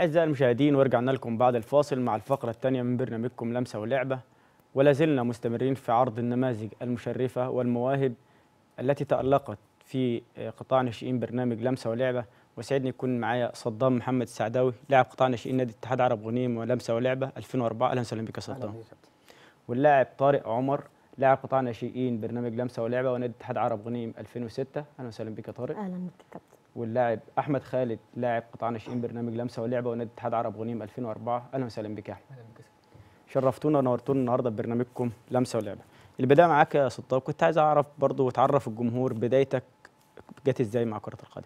أعزائي المشاهدين ورجعنا لكم بعد الفاصل مع الفقرة الثانية من برنامجكم لمسة ولعبة ولا زلنا مستمرين في عرض النماذج المشرفة والمواهب التي تألقت في قطاع ناشئين برنامج لمسة ولعبة وسعدني يكون معايا صدام محمد السعداوي لاعب قطاع ناشئين نادي اتحاد عرب غنيم ولمسة ولعبة 2004 أهلا وسهلا بك يا أهلا صدام بيك يا كابتن. واللاعب طارق عمر لاعب قطاع ناشئين برنامج لمسة ولعبة ونادي اتحاد عرب غنيم 2006 أهلا وسهلا بك يا طارق اهلا بك يا كابتن واللاعب احمد خالد لاعب قطاع ناشئين برنامج لمسه ولعبه ونادي اتحاد عرب غنيم 2004 اهلا وسهلا بك يا احمد اهلا بك يا سيدي. شرفتونا ونورتونا النهارده ببرنامجكم لمسه ولعبه البدايه معاك يا سلطان كنت عايز اعرف برضو وتعرف الجمهور بدايتك جت ازاي مع كره القدم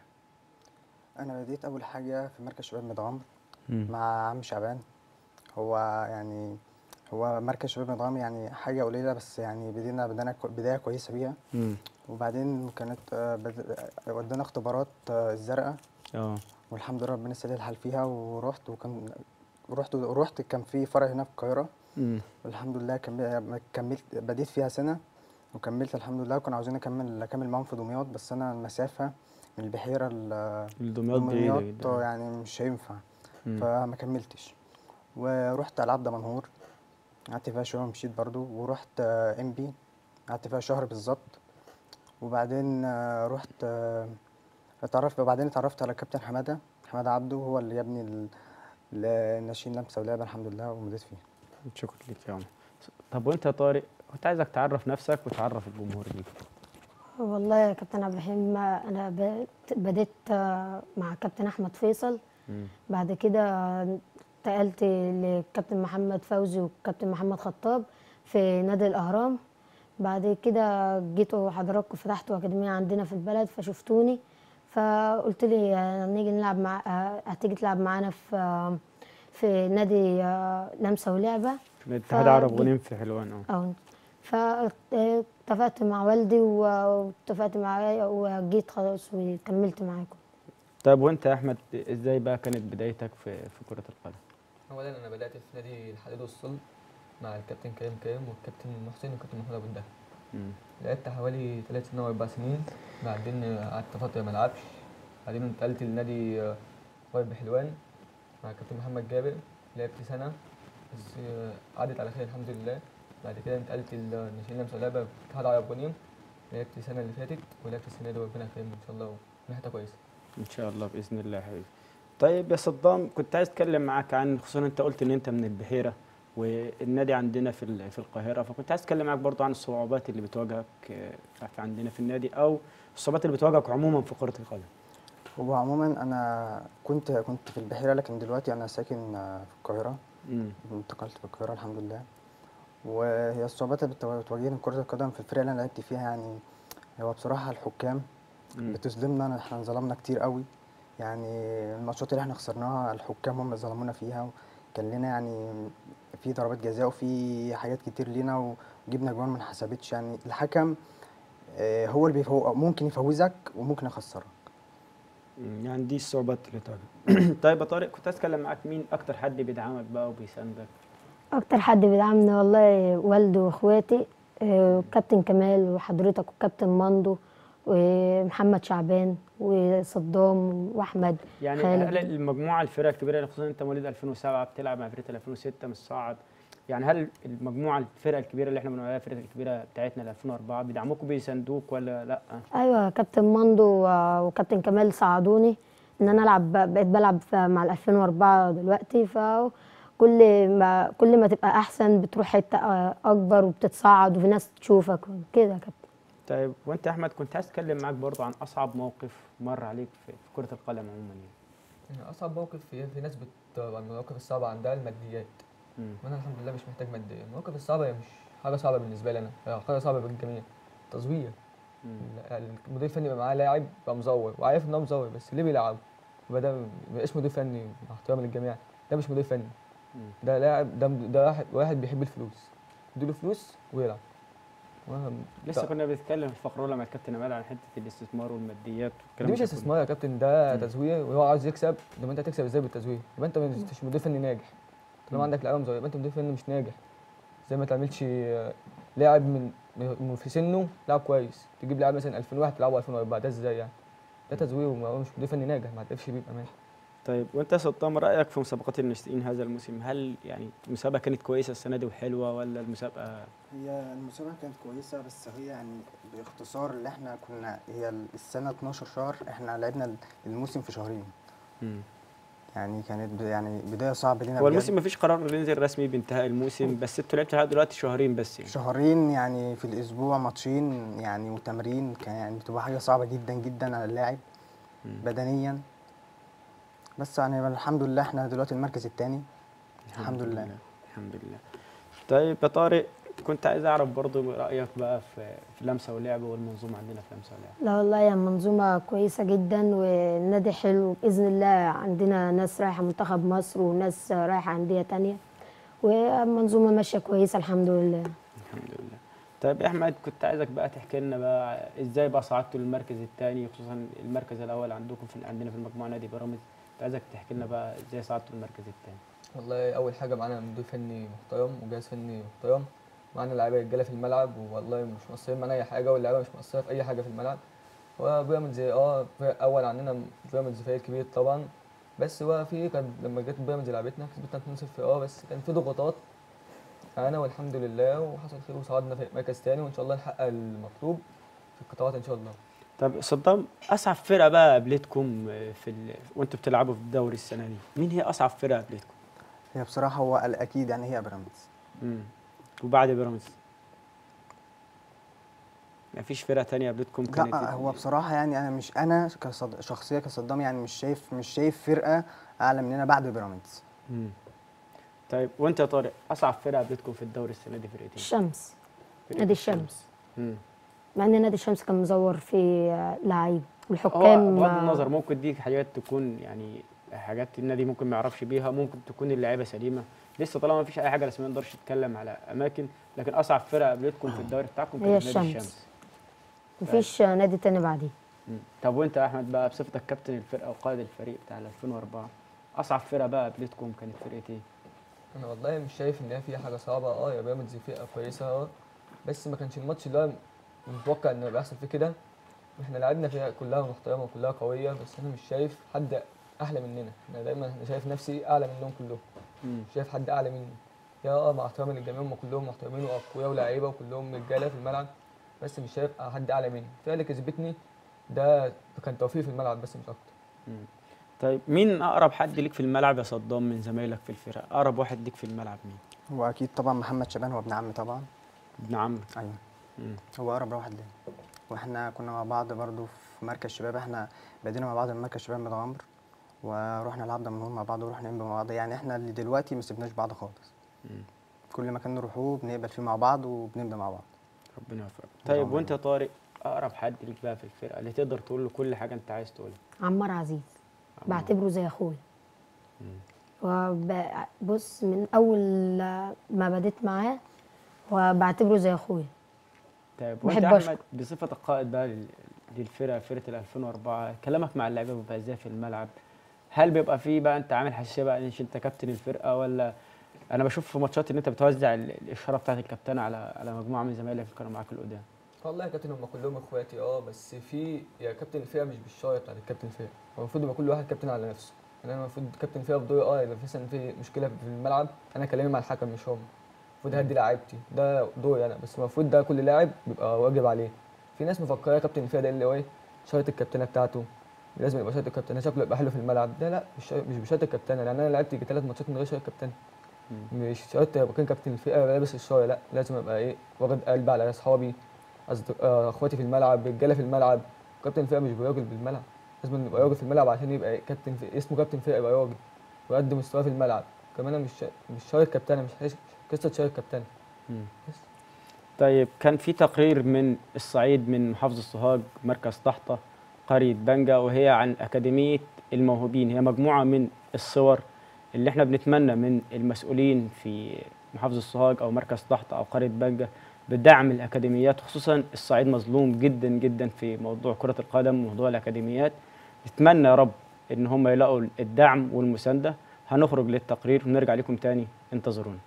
انا بديت اول حاجه في مركز شباب مدغام مم. مع عم شعبان هو يعني هو مركز شباب مدغام يعني حاجه قليله بس يعني بدينا بدانا كو- بدايه كويسه بيها مم. وبعدين كانت آه، بد- ودينا اختبارات آه، الزرقاء اه والحمد لله ربنا سهل الحال فيها ورحت وكان رحت ورحت كان في فرع هنا في القاهره مم. والحمد لله كم- كملت بديت فيها سنه وكملت الحمد لله وكانوا عاوزين اكمل اكمل معاهم في دمياط بس انا المسافه من البحيره ل- الدمياط بعيده دمياط جدا يعني مش هينفع مم. فما كملتش ورحت العاب دمنهور قعدت فيها شويه ومشيت برضو ورحت ام بي قعدت فيها شهر بالظبط وبعدين آه، رحت آه، اتعرفت وبعدين اتعرفت على كابتن حماده حماده عبده هو اللي يبني ال- الناشئين لمسه ولعبه الحمد لله ومضيت فيه شكرا لك يا عمر طب وانت يا طارق كنت عايزك تعرف نفسك وتعرف الجمهور بيك والله يا كابتن عبد الرحيم انا بت- بديت آه، مع كابتن احمد فيصل مم. بعد كده انتقلت لكابتن محمد فوزي وكابتن محمد خطاب في نادي الاهرام بعد كده جيتوا حضراتكم فتحتوا اكاديميه عندنا في البلد فشفتوني فقلت لي آه، نيجي نلعب مع آه، هتيجي تلعب معانا في آه، في نادي آه، لمسه ولعبه في نادي اتحاد عرب فجيت- غنيم في حلوان اه اه فاتفقت مع والدي و- واتفقت معاه وجيت خلاص وكملت معاكم طيب وانت يا احمد ازاي بقى كانت بدايتك في في كره القدم اولا انا بدات في نادي الحديد والصلب مع الكابتن كريم كريم والكابتن محسن والكابتن محمود ابو الدهب مم. لعبت حوالي ثلاث سنين واربع سنين بعدين قعدت فتره ما العبش بعدين انتقلت لنادي آه، غرب حلوان مع الكابتن محمد جابر لعبت سنه بس آه، عدت على خير الحمد لله بعد كده انتقلت لناشئين لمسه لعبه في اتحاد عرب غنيم لعبت السنه اللي فاتت ولعبت السنه دي وربنا يكرمني ان شاء الله ونحتها كويسه ان شاء الله باذن الله يا حبيبي طيب يا صدام كنت عايز اتكلم معاك عن خصوصا انت قلت ان انت من البحيره والنادي عندنا في ال- في القاهره فكنت عايز اتكلم معاك برضو عن الصعوبات اللي بتواجهك آه، في عندنا في النادي او الصعوبات اللي بتواجهك عموما في كره القدم هو عموما انا كنت كنت في البحيره لكن دلوقتي انا ساكن آه، في القاهره مم. انتقلت في القاهره الحمد لله وهي الصعوبات اللي بتوا- بتواجهني في كره القدم في الفرقه اللي انا لعبت فيها يعني هو بصراحه الحكام مم. بتظلمنا احنا انظلمنا كتير قوي يعني الماتشات اللي احنا خسرناها الحكام هم اللي ظلمونا فيها كان لنا يعني في ضربات جزاء وفي حاجات كتير لينا وجبنا جوان ما انحسبتش يعني الحكم آه، هو اللي بيفو... ممكن يفوزك وممكن يخسرك مم. يعني دي الصعوبات اللي بتواجهك طيب يا طارق كنت عايز اتكلم معاك مين اكتر حد بيدعمك بقى وبيساندك اكتر حد بيدعمني والله والدي واخواتي آه، كابتن كمال وحضرتك وكابتن مندو ومحمد شعبان وصدام واحمد يعني خالد. هل المجموعه الفرق الكبيره خصوصا انت مواليد 2007 بتلعب مع فرقه 2006 مش صاعد يعني هل المجموعه الفرق الكبيره اللي احنا بنقول عليها الفرق الكبيره بتاعتنا ال 2004 بيدعموك وبيساندوك ولا لا؟ ايوه كابتن مندو و- وكابتن كمال ساعدوني ان انا العب بقيت بلعب ف- مع ال 2004 دلوقتي فكل ما كل ما تبقى احسن بتروح حته آه، اكبر وبتتصعد وفي ناس تشوفك كده يا كابتن طيب وانت يا احمد كنت عايز اتكلم معاك برضو عن اصعب موقف مر عليك في في كره القدم عموما يعني يعني اصعب موقف في, في ناس بتبقى المواقف الصعبه عندها الماديات مم. وانا الحمد لله مش محتاج ماديا المواقف الصعبه هي مش حاجه صعبه بالنسبه لي انا هي حاجه صعبه بالجميع تزوير مم. ال- المدير الفني يبقى معاه لاعب يبقى مزور وعارف ان هو مزور بس ليه بيلعبه يبقى ده يبقى اسمه مدير فني مع احترامي للجميع ده مش مدير فني مم. ده لاعب ده ده واحد واحد بيحب الفلوس اديله فلوس ويلعب وأنا- لسه ده- كنا بنتكلم في الفقره الاولى مع الكابتن عماد عن حته الاستثمار والماديات والكلام دي مش ده كله. استثمار يا كابتن ده مم. تزوير وهو عاوز يكسب لما انت هتكسب ازاي بالتزوير يبقى انت مش مدير فني ناجح مم. طالما عندك لعيبه مزوره يبقى انت مدير فني مش ناجح زي ما تعملش آه، لاعب من من- في سنه لاعب كويس تجيب لاعب مثلا 2001 تلعبه 2004 ده ازاي يعني ده تزوير وما هو مش مدير فني ناجح ما تعرفش بيه بامان طيب وانت يا صدام رايك في مسابقات الناشئين هذا الموسم هل يعني المسابقه كانت كويسه السنه دي وحلوه ولا المسابقه هي المسابقة كانت كويسة بس هي يعني باختصار اللي احنا كنا هي السنة 12 شهر احنا لعبنا الموسم في شهرين مم. يعني كانت ب- يعني بداية صعبة لينا هو بجد. الموسم ما فيش قرار بينزل رسمي بانتهاء الموسم بس انتوا لعبتوا لحد دلوقتي شهرين بس يعني شهرين يعني في الأسبوع ماتشين يعني وتمرين كان يعني بتبقى حاجة صعبة جدا جدا على اللاعب مم. بدنيا بس يعني الحمد لله احنا دلوقتي المركز الثاني الحمد لله. الحمد لله طيب يا طارق كنت عايز اعرف برضو رايك بقى في في لمسه ولعب والمنظومه عندنا في لمسه ولعب لا والله هي منظومة كويسة جدا والنادي حلو بإذن الله عندنا ناس رايحة منتخب مصر وناس رايحة أندية تانية ومنظومة ماشية كويسة الحمد لله الحمد لله طيب يا احمد كنت عايزك بقى تحكي لنا بقى ازاي بقى صعدتوا للمركز الثاني خصوصا المركز الاول عندكم في عندنا في المجموعه نادي بيراميدز كنت عايزك تحكي لنا بقى ازاي صعدتوا للمركز الثاني والله اول حاجه معانا مدير فني محترم وجهاز فني محترم معانا لعيبه رجاله في الملعب والله مش مقصرين معانا اي حاجه واللعيبه مش مقصره في اي حاجه في الملعب هو بيراميدز اه فريق اول عندنا بيراميدز فريق كبير طبعا بس هو في كان لما جت بيراميدز لعبتنا كسبتنا 2-0 اه بس كان في ضغوطات انا والحمد لله وحصل خير وصعدنا في مركز تاني وان شاء الله نحقق المطلوب في القطاعات ان شاء الله طب صدام اصعب فرقه بقى قابلتكم في ال... وانتوا بتلعبوا في الدوري السنه دي مين هي اصعب فرقه قابلتكم هي بصراحة هو الأكيد يعني هي بيراميدز امم وبعد بيراميدز مفيش فرقه تانية قابلتكم كانت لا هو بصراحة يعني أنا مش أنا كصد... شخصية كصدام يعني مش شايف مش شايف فرقة أعلى مننا بعد بيراميدز مم. طيب وانت يا طارق اصعب فرقه قابلتكم في الدوري السنه دي فرقتين الشمس فرقة نادي الشمس مم. مع ان نادي الشمس كان مزور في لعيب هو والحكام بغض النظر ممكن دي حاجات تكون يعني حاجات النادي ممكن ما يعرفش بيها ممكن تكون اللعيبه سليمه لسه طالما ما فيش اي حاجه رسميه ما نقدرش نتكلم على اماكن لكن اصعب فرقه قابلتكم في الدوري بتاعكم هي كانت نادي الشمس. الشمس مفيش نادي تاني بعديه مم. طب وانت يا احمد بقى بصفتك كابتن الفرقه وقائد الفريق بتاع ال 2004 اصعب فرقه بقى قابلتكم كانت فرقه ايه؟ انا والله مش شايف ان هي فيها حاجه صعبه اه يا بيراميدز فرقه كويسه اه بس ما كانش الماتش اللي هو متوقع ان يبقى يحصل فيه كده احنا لعبنا فيها كلها محترمه وكلها قويه بس انا مش شايف حد احلى مننا انا دايما انا شايف نفسي اعلى منهم كلهم مم. مش شايف حد اعلى مني يا اه مع احترامي للجميع هم كلهم محترمين واقوياء ولاعيبه وكلهم رجاله في الملعب بس مش شايف حد اعلى مني الفرقه اللي كسبتني ده كان توفيق في الملعب بس مش اكتر مم. طيب مين اقرب حد ليك في الملعب يا صدام من زمايلك في الفرقه؟ اقرب واحد ليك في الملعب مين؟ هو أكيد طبعا محمد شبان هو ابن عمي طبعا ابن عمك أيوه مم. هو أقرب واحد ليا وإحنا كنا مع بعض برضو في مركز شباب إحنا بدينا مع بعض من مركز شباب متغمر ورحنا لعبنا منهم مع بعض ورحنا نبقى مع بعض يعني إحنا اللي دلوقتي ما سيبناش بعض خالص مم. كل مكان نروحوه بنقبل فيه مع بعض وبنبقى مع بعض ربنا يوفقك اللهم طيب وانت يا طارق اقرب حد ليك بقى في الفرقه اللي تقدر تقول له كل حاجه انت عايز تقولها عمار عزيز بعتبره زي اخويا وبص من اول ما بديت معاه وبعتبره زي اخويا طيب وانت بحب يا أشكر. احمد بصفتك قائد بقى لل- للفرقه فرقه ال 2004 كلامك مع اللعيبه بيبقى ازاي في الملعب؟ هل بيبقى فيه بقى انت عامل حساسيه بقى ان انت كابتن الفرقه ولا انا بشوف في ماتشات ان انت بتوزع ال- الاشاره بتاعت الكابتن على على مجموعه من زمايلك اللي كانوا معاك القدام والله يا كابتن هم كلهم اخواتي اه بس في يا كابتن الفرقه مش بالشاية بتاعت الكابتن الفرقه هو المفروض يبقى كل واحد كابتن على نفسه يعني انا المفروض كابتن الفرقه بدوري اه يبقى مثلا في مشكله في الملعب انا كلامي مع الحكم مش هم المفروض هدي لعيبتي ده دوري انا بس المفروض ده كل لاعب بيبقى واجب عليه في ناس مفكره كابتن الفرقه ده اللي هو ايه شرط الكابتنه بتاعته لازم يبقى شرط الكابتنه شكله يبقى حلو في الملعب ده لا مش شرط- مش بشرط الكابتنه لان انا لعبت ثلاث ماتشات من غير شرط كابتن مش شرط يبقى كان كابتن الفرقه لابس الشاي لا لازم ابقى ايه واخد قلب على اصحابي أصدق- آه، اخواتي في الملعب رجاله في الملعب كابتن الفرقه مش راجل بالملعب لازم يبقى راجل في الملعب عشان يبقى إيه؟ كابتن في اسمه كابتن فرقه يبقى راجل ويقدم مستواه في الملعب كمان انا مش مش شرط كابتنه مش مش قصه شرط كابتنه مم. بس. طيب كان في تقرير من الصعيد من محافظة السوهاج مركز طحطة قرية بنجا وهي عن أكاديمية الموهوبين هي مجموعة من الصور اللي احنا بنتمنى من المسؤولين في محافظة السوهاج أو مركز طحطة أو قرية بنجا بدعم الأكاديميات خصوصا الصعيد مظلوم جدا جدا في موضوع كرة القدم وموضوع الأكاديميات نتمنى يا رب إن هم يلاقوا الدعم والمساندة هنخرج للتقرير ونرجع لكم تاني انتظرونا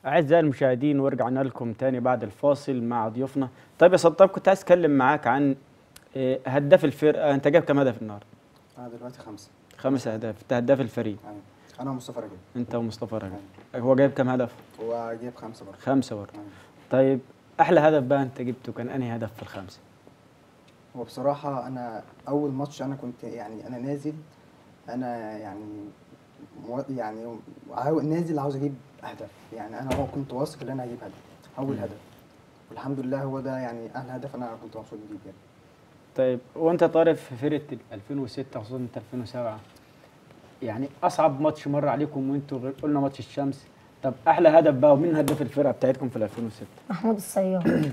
أعزائي المشاهدين ورجعنا لكم تاني بعد الفاصل مع ضيوفنا طيب يا صدام كنت عايز أتكلم معاك عن آه، هداف الفرقة أنت جايب كام هدف النهاردة؟ انا دلوقتي خمسه خمس أهداف أنت هداف الفريق يعني انا ومصطفى رجب أنت ومصطفى رجب هو جايب كام هدف؟ هو جايب خمسه برضه خمسة برضه يعني طيب أحلى هدف بقى أنت جبته كان أنهي هدف في الخمسة؟ هو بصراحه انا اول ماتش انا كنت يعني انا نازل انا يعني مو- يعني عاو- نازل عاوز اجيب اهداف يعني انا هو كنت واثق ان انا هجيب هدف اول هدف والحمد لله هو ده يعني اهل هدف انا كنت مبسوط بيه بجد طيب وأنت طارق في فرقة 2006 خصوصا أنت 2007 يعني أصعب ماتش مر عليكم وأنتوا غير- قلنا ماتش الشمس طب أحلى هدف بقى ومين هداف الفرقة بتاعتكم في 2006؟ محمود الصياد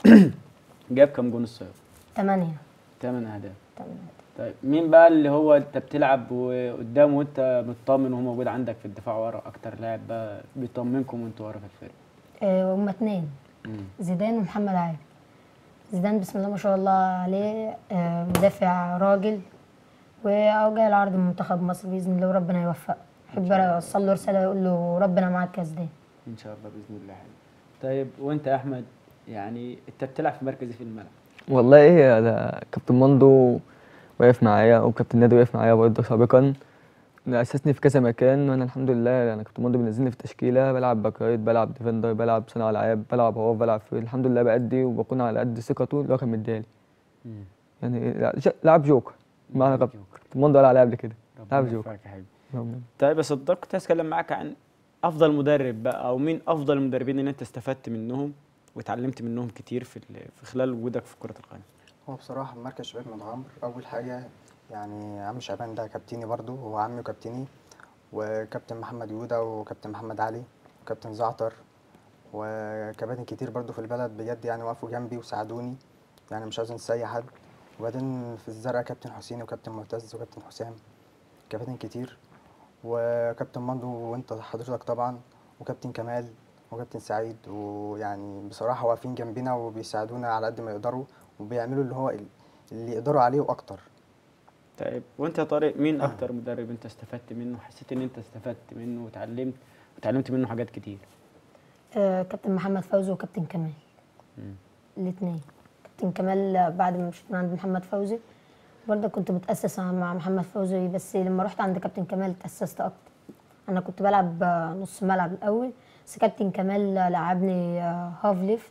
جاب كام جون الصيف؟ تمانية ثمان أهداف تمانية طيب مين بقى اللي هو انت بتلعب وقدامه وانت مطمن وهو موجود عندك في الدفاع ورا اكتر لاعب بقى بيطمنكم وانتوا ورا في الفرقه آه، هما اتنين مم. زيدان ومحمد علي زيدان بسم الله ما شاء الله عليه آه، مدافع راجل وهو جاي العرض من منتخب مصر باذن الله وربنا يوفقه احب اوصل له رساله يقول له ربنا معاك يا زيدان ان شاء الله باذن الله حلو طيب وانت يا احمد يعني انت بتلعب في مركز إيه في الملعب والله ايه ده كابتن مندو واقف معايا وكابتن نادي واقف معايا برضه سابقا اسسني في كذا مكان وانا الحمد لله انا كابتن مندو بينزلني في التشكيله بلعب باك رايت بلعب ديفندر بلعب صانع العاب بلعب هواف بلعب في الحمد لله بأدي وبكون على قد ثقته اللي هو كان مديالي يعني لا- لاعب جوكر بمعنى لاعب كابتن مندو قال عليه قبل كده ربنا لاعب جوكر يوفقك يا حبيبي طيب يا صدق كنت عايز اتكلم معاك عن افضل مدرب بقى او مين افضل المدربين اللي انت استفدت منهم واتعلمت منهم كتير في ال- في خلال وجودك في كره القدم هو بصراحة مركز شباب متغمر أول حاجة يعني عم شعبان ده كابتني برضو هو عمي وكابتني وكابتن محمد يودا وكابتن محمد علي وكابتن زعتر وكباتن كتير برضو في البلد بجد يعني وقفوا جنبي وساعدوني يعني مش عايز انسى أي حد وبعدين في الزرقاء كابتن حسين وكابتن معتز وكابتن حسام كباتن كتير وكابتن مندو وانت حضرتك طبعا وكابتن كمال وكابتن سعيد ويعني بصراحة واقفين جنبنا وبيساعدونا على قد ما يقدروا وبيعملوا اللي هو اللي يقدروا عليه واكتر طيب وانت يا طارق مين اكتر مدرب انت استفدت منه حسيت ان انت استفدت منه وتعلمت وتعلمت منه حاجات كتير آه، كابتن محمد فوزي وكابتن كمال مم. الاثنين كابتن كمال آه، بعد ما مشيت من عند محمد فوزي برضه كنت بتأسس مع محمد فوزي بس لما رحت عند كابتن كمال اتأسست أكتر أنا كنت بلعب آه، نص ملعب الأول بس كابتن كمال آه، لعبني آه، هاف ليفت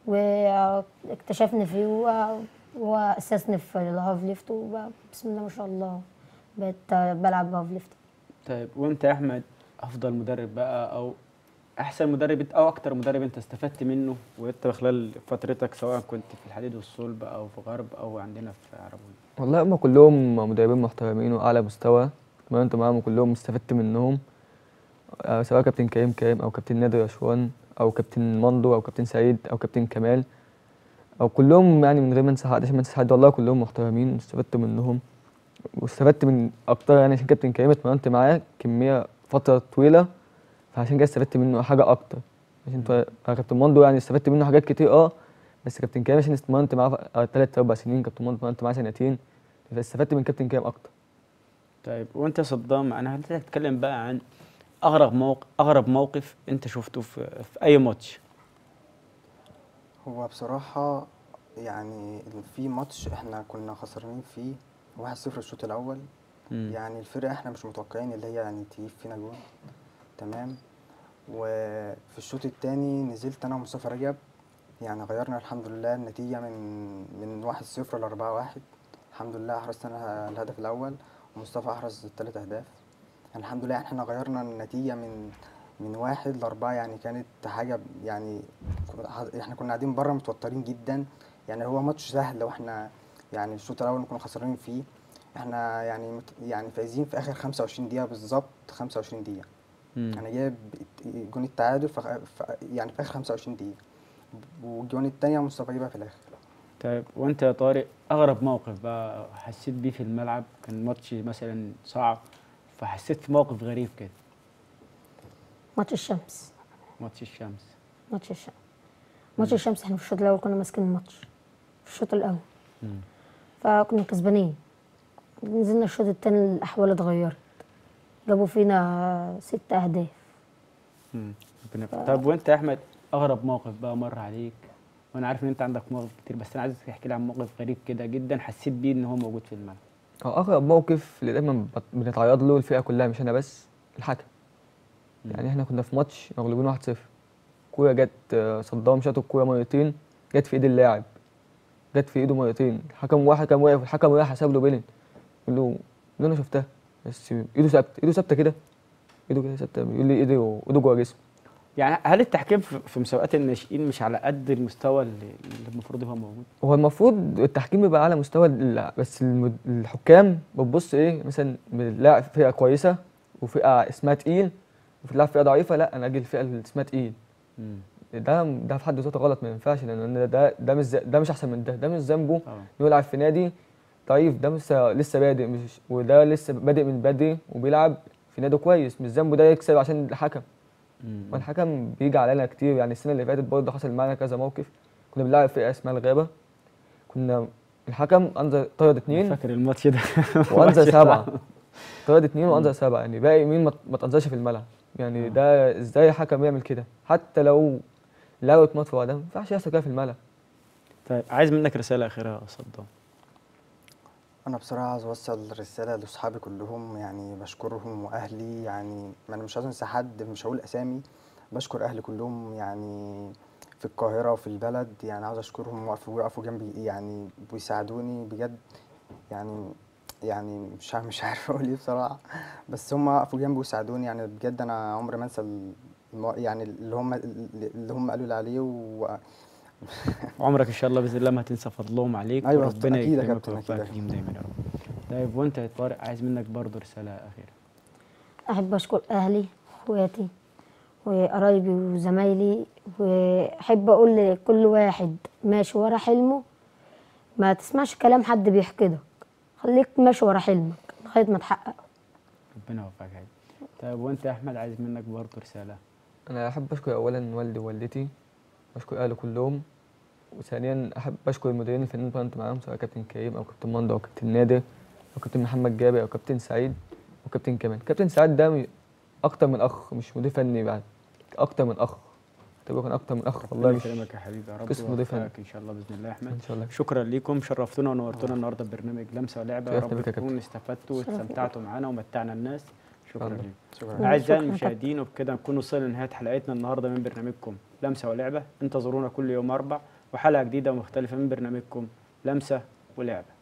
واكتشفني فيه و- وأسسني في الهاف ليفت وبسم الله ما شاء الله بقيت آه، بلعب هاف ليفت طيب وانت يا احمد افضل مدرب بقى او احسن مدرب انت- او اكتر مدرب انت استفدت منه وانت خلال فترتك سواء كنت في الحديد والصلب او في غرب او عندنا في عربوي والله هم كلهم مدربين محترمين واعلى مستوى اتمرنت معاهم كلهم استفدت منهم آه، سواء كابتن كريم كريم او كابتن نادر رشوان او كابتن مندو او كابتن سعيد او كابتن كمال او كلهم يعني من غير ما انسى حد عشان ما انسى حد والله كلهم محترمين استفدت منهم واستفدت من اكتر يعني عشان كابتن كريم اتمرنت معاه كميه فتره طويله فعشان كده استفدت منه حاجه اكتر عشان تو- آه، كابتن مندو يعني استفدت منه حاجات كتير اه بس كابتن كريم عشان اتمرنت معاه ثلاث اربع سنين كابتن مندو اتمرنت معاه سنتين فاستفدت من كابتن كريم اكتر طيب وانت يا صدام انا عايزك تتكلم بقى عن اغرب موقف اغرب موقف انت شفته في, في اي ماتش هو بصراحة يعني في ماتش احنا كنا خسرانين فيه واحد صفر الشوط الأول مم. يعني الفرقة احنا مش متوقعين اللي هي يعني تجيب فينا جون تمام وفي الشوط التاني نزلت أنا ومصطفى رجب يعني غيرنا الحمد لله النتيجة من من واحد صفر لأربعة واحد الحمد لله أحرزت أنا الهدف الأول ومصطفى أحرز التلات أهداف يعني الحمد لله احنا غيرنا النتيجة من من واحد لأربعة يعني كانت حاجة يعني احنا كنا قاعدين بره متوترين جدا يعني هو ماتش سهل واحنا يعني الشوط الأول كنا خسرانين فيه احنا يعني مت- يعني فايزين في آخر 25 دقيقة بالظبط 25 دقيقة مم. انا جايب جون التعادل في في- يعني في اخر 25 دقيقه والجون التانية مصطفى جابها في الاخر طيب وانت يا طارق اغرب موقف بقى حسيت بيه في الملعب كان ماتش مثلا صعب فحسيت في موقف غريب كده ماتش الشمس ماتش الشمس ماتش الشمس ماتش الشمس احنا في الشوط الاول كنا ماسكين الماتش في الشوط الاول مم. فكنا كسبانين نزلنا الشوط التاني الاحوال اتغيرت جابوا فينا ست اهداف مم. ربنا يوفقك. طب وانت يا احمد اغرب موقف بقى مر عليك وانا عارف ان انت عندك مواقف كتير بس انا عايزك تحكي لي عن موقف غريب كده جدا حسيت بيه ان هو موجود في الملعب هو اغرب موقف اللي دايما بت- بنتعرض له الفرقه كلها مش انا بس الحكم يعني احنا كنا في ماتش مغلوبين 1-0 كوره جت آه، صدام شاط الكوره مرتين جت في ايد اللاعب جت في ايده مرتين الحكم واحد كان واقف الحكم راح حسب له بيلين يقول له اللي انا شفتها بس ايده ثابته ايده ثابته كده ايده كده ثابته يقول لي ايده ايده جوه جسمه يعني هل التحكيم في في مسابقات الناشئين مش على قد المستوى اللي اللي المفروض يبقى موجود هو المفروض التحكيم يبقى على مستوى ال- بس المد- الحكام بتبص ايه مثلا بنلاعب فرقه كويسه وفرقه اسمها تقيل وفي لاعب فرقه ضعيفه لا انا اجي الفرقه اللي اسمها تقيل ده ده في حد ذاته غلط ما ينفعش لان ده ده مش ز- ده مش احسن من ده ده مش ذنبه اه يلعب في نادي ضعيف ده لسه لسه بادئ مش وده لسه بادئ من بدري وبيلعب في نادي كويس مش ذنبه ده يكسب عشان الحكم مم. والحكم بيجي علينا كتير يعني السنه اللي فاتت برضه حصل معانا كذا موقف كنا بنلعب فرقه اسمها الغابه كنا الحكم انذر طرد اتنين فاكر الماتش ده وانذر ماتش سبعه صعب. طرد اتنين وانذر سبعه يعني باقي مين ما ما تنذرش في الملعب يعني آه. ده ازاي حكم يعمل كده حتى لو لو اتمطفى ده ما ينفعش يحصل كده في الملعب طيب عايز منك رساله اخيره يا صدام انا بصراحه عايز اوصل رساله لاصحابي كلهم يعني بشكرهم واهلي يعني ما انا مش عايز انسى حد مش هقول اسامي بشكر اهلي كلهم يعني في القاهره وفي البلد يعني عاوز اشكرهم وقفوا وقفوا جنبي يعني بيساعدوني بجد يعني يعني مش عارف مش عارف اقول ايه بصراحه بس هم وقفوا جنبي وساعدوني يعني بجد انا عمري ما انسى الم- يعني اللي هم اللي هم قالوا لي عليه و عمرك ان شاء الله باذن الله ما هتنسى فضلهم عليك أيوة، وربنا أكيد يا يكرمك كابتن، أكيد، ويوفقك أكيد. ليهم دايما يا رب طيب وانت يا طارق عايز منك برضه رساله اخيره احب اشكر اهلي واخواتي وقرايبي وزمايلي واحب اقول لكل واحد ماشي ورا حلمه ما تسمعش كلام حد بيحقدك خليك ماشي ورا حلمك لغايه ما تحققه ربنا يوفقك يا حبيبي. طيب وانت يا احمد عايز منك برضه رساله انا احب اشكر اولا والدي ووالدتي واشكر اهلي كلهم وثانيا احب اشكر المديرين الفنيين اللي كنت معاهم سواء كابتن كريم او كابتن مندو او كابتن نادر او كابتن محمد جابر او كابتن سعيد وكابتن كمان كابتن سعيد ده م- اكتر من اخ مش مدير فني بعد اكتر من اخ اعتبره كان اكتر من اخ والله ربنا مش يكرمك يا حبيبي يا رب قسم مضيف هنا. ويوفقك ان شاء الله باذن الله يا احمد ان شاء الله شكرا لكم شرفتونا ونورتونا النهارده ببرنامج لمسه ولعبه يا شرفنا رب بك يا كابتن. تكونوا استفدتوا واستمتعتوا معانا ومتعنا الناس شكرا الله. لكم شكرا أعزائي شكراً المشاهدين وبكده نكون وصلنا لنهاية حلقتنا النهاردة من برنامجكم لمسة ولعبة انتظرونا كل يوم أربع وحلقة جديدة ومختلفة من برنامجكم لمسة ولعبة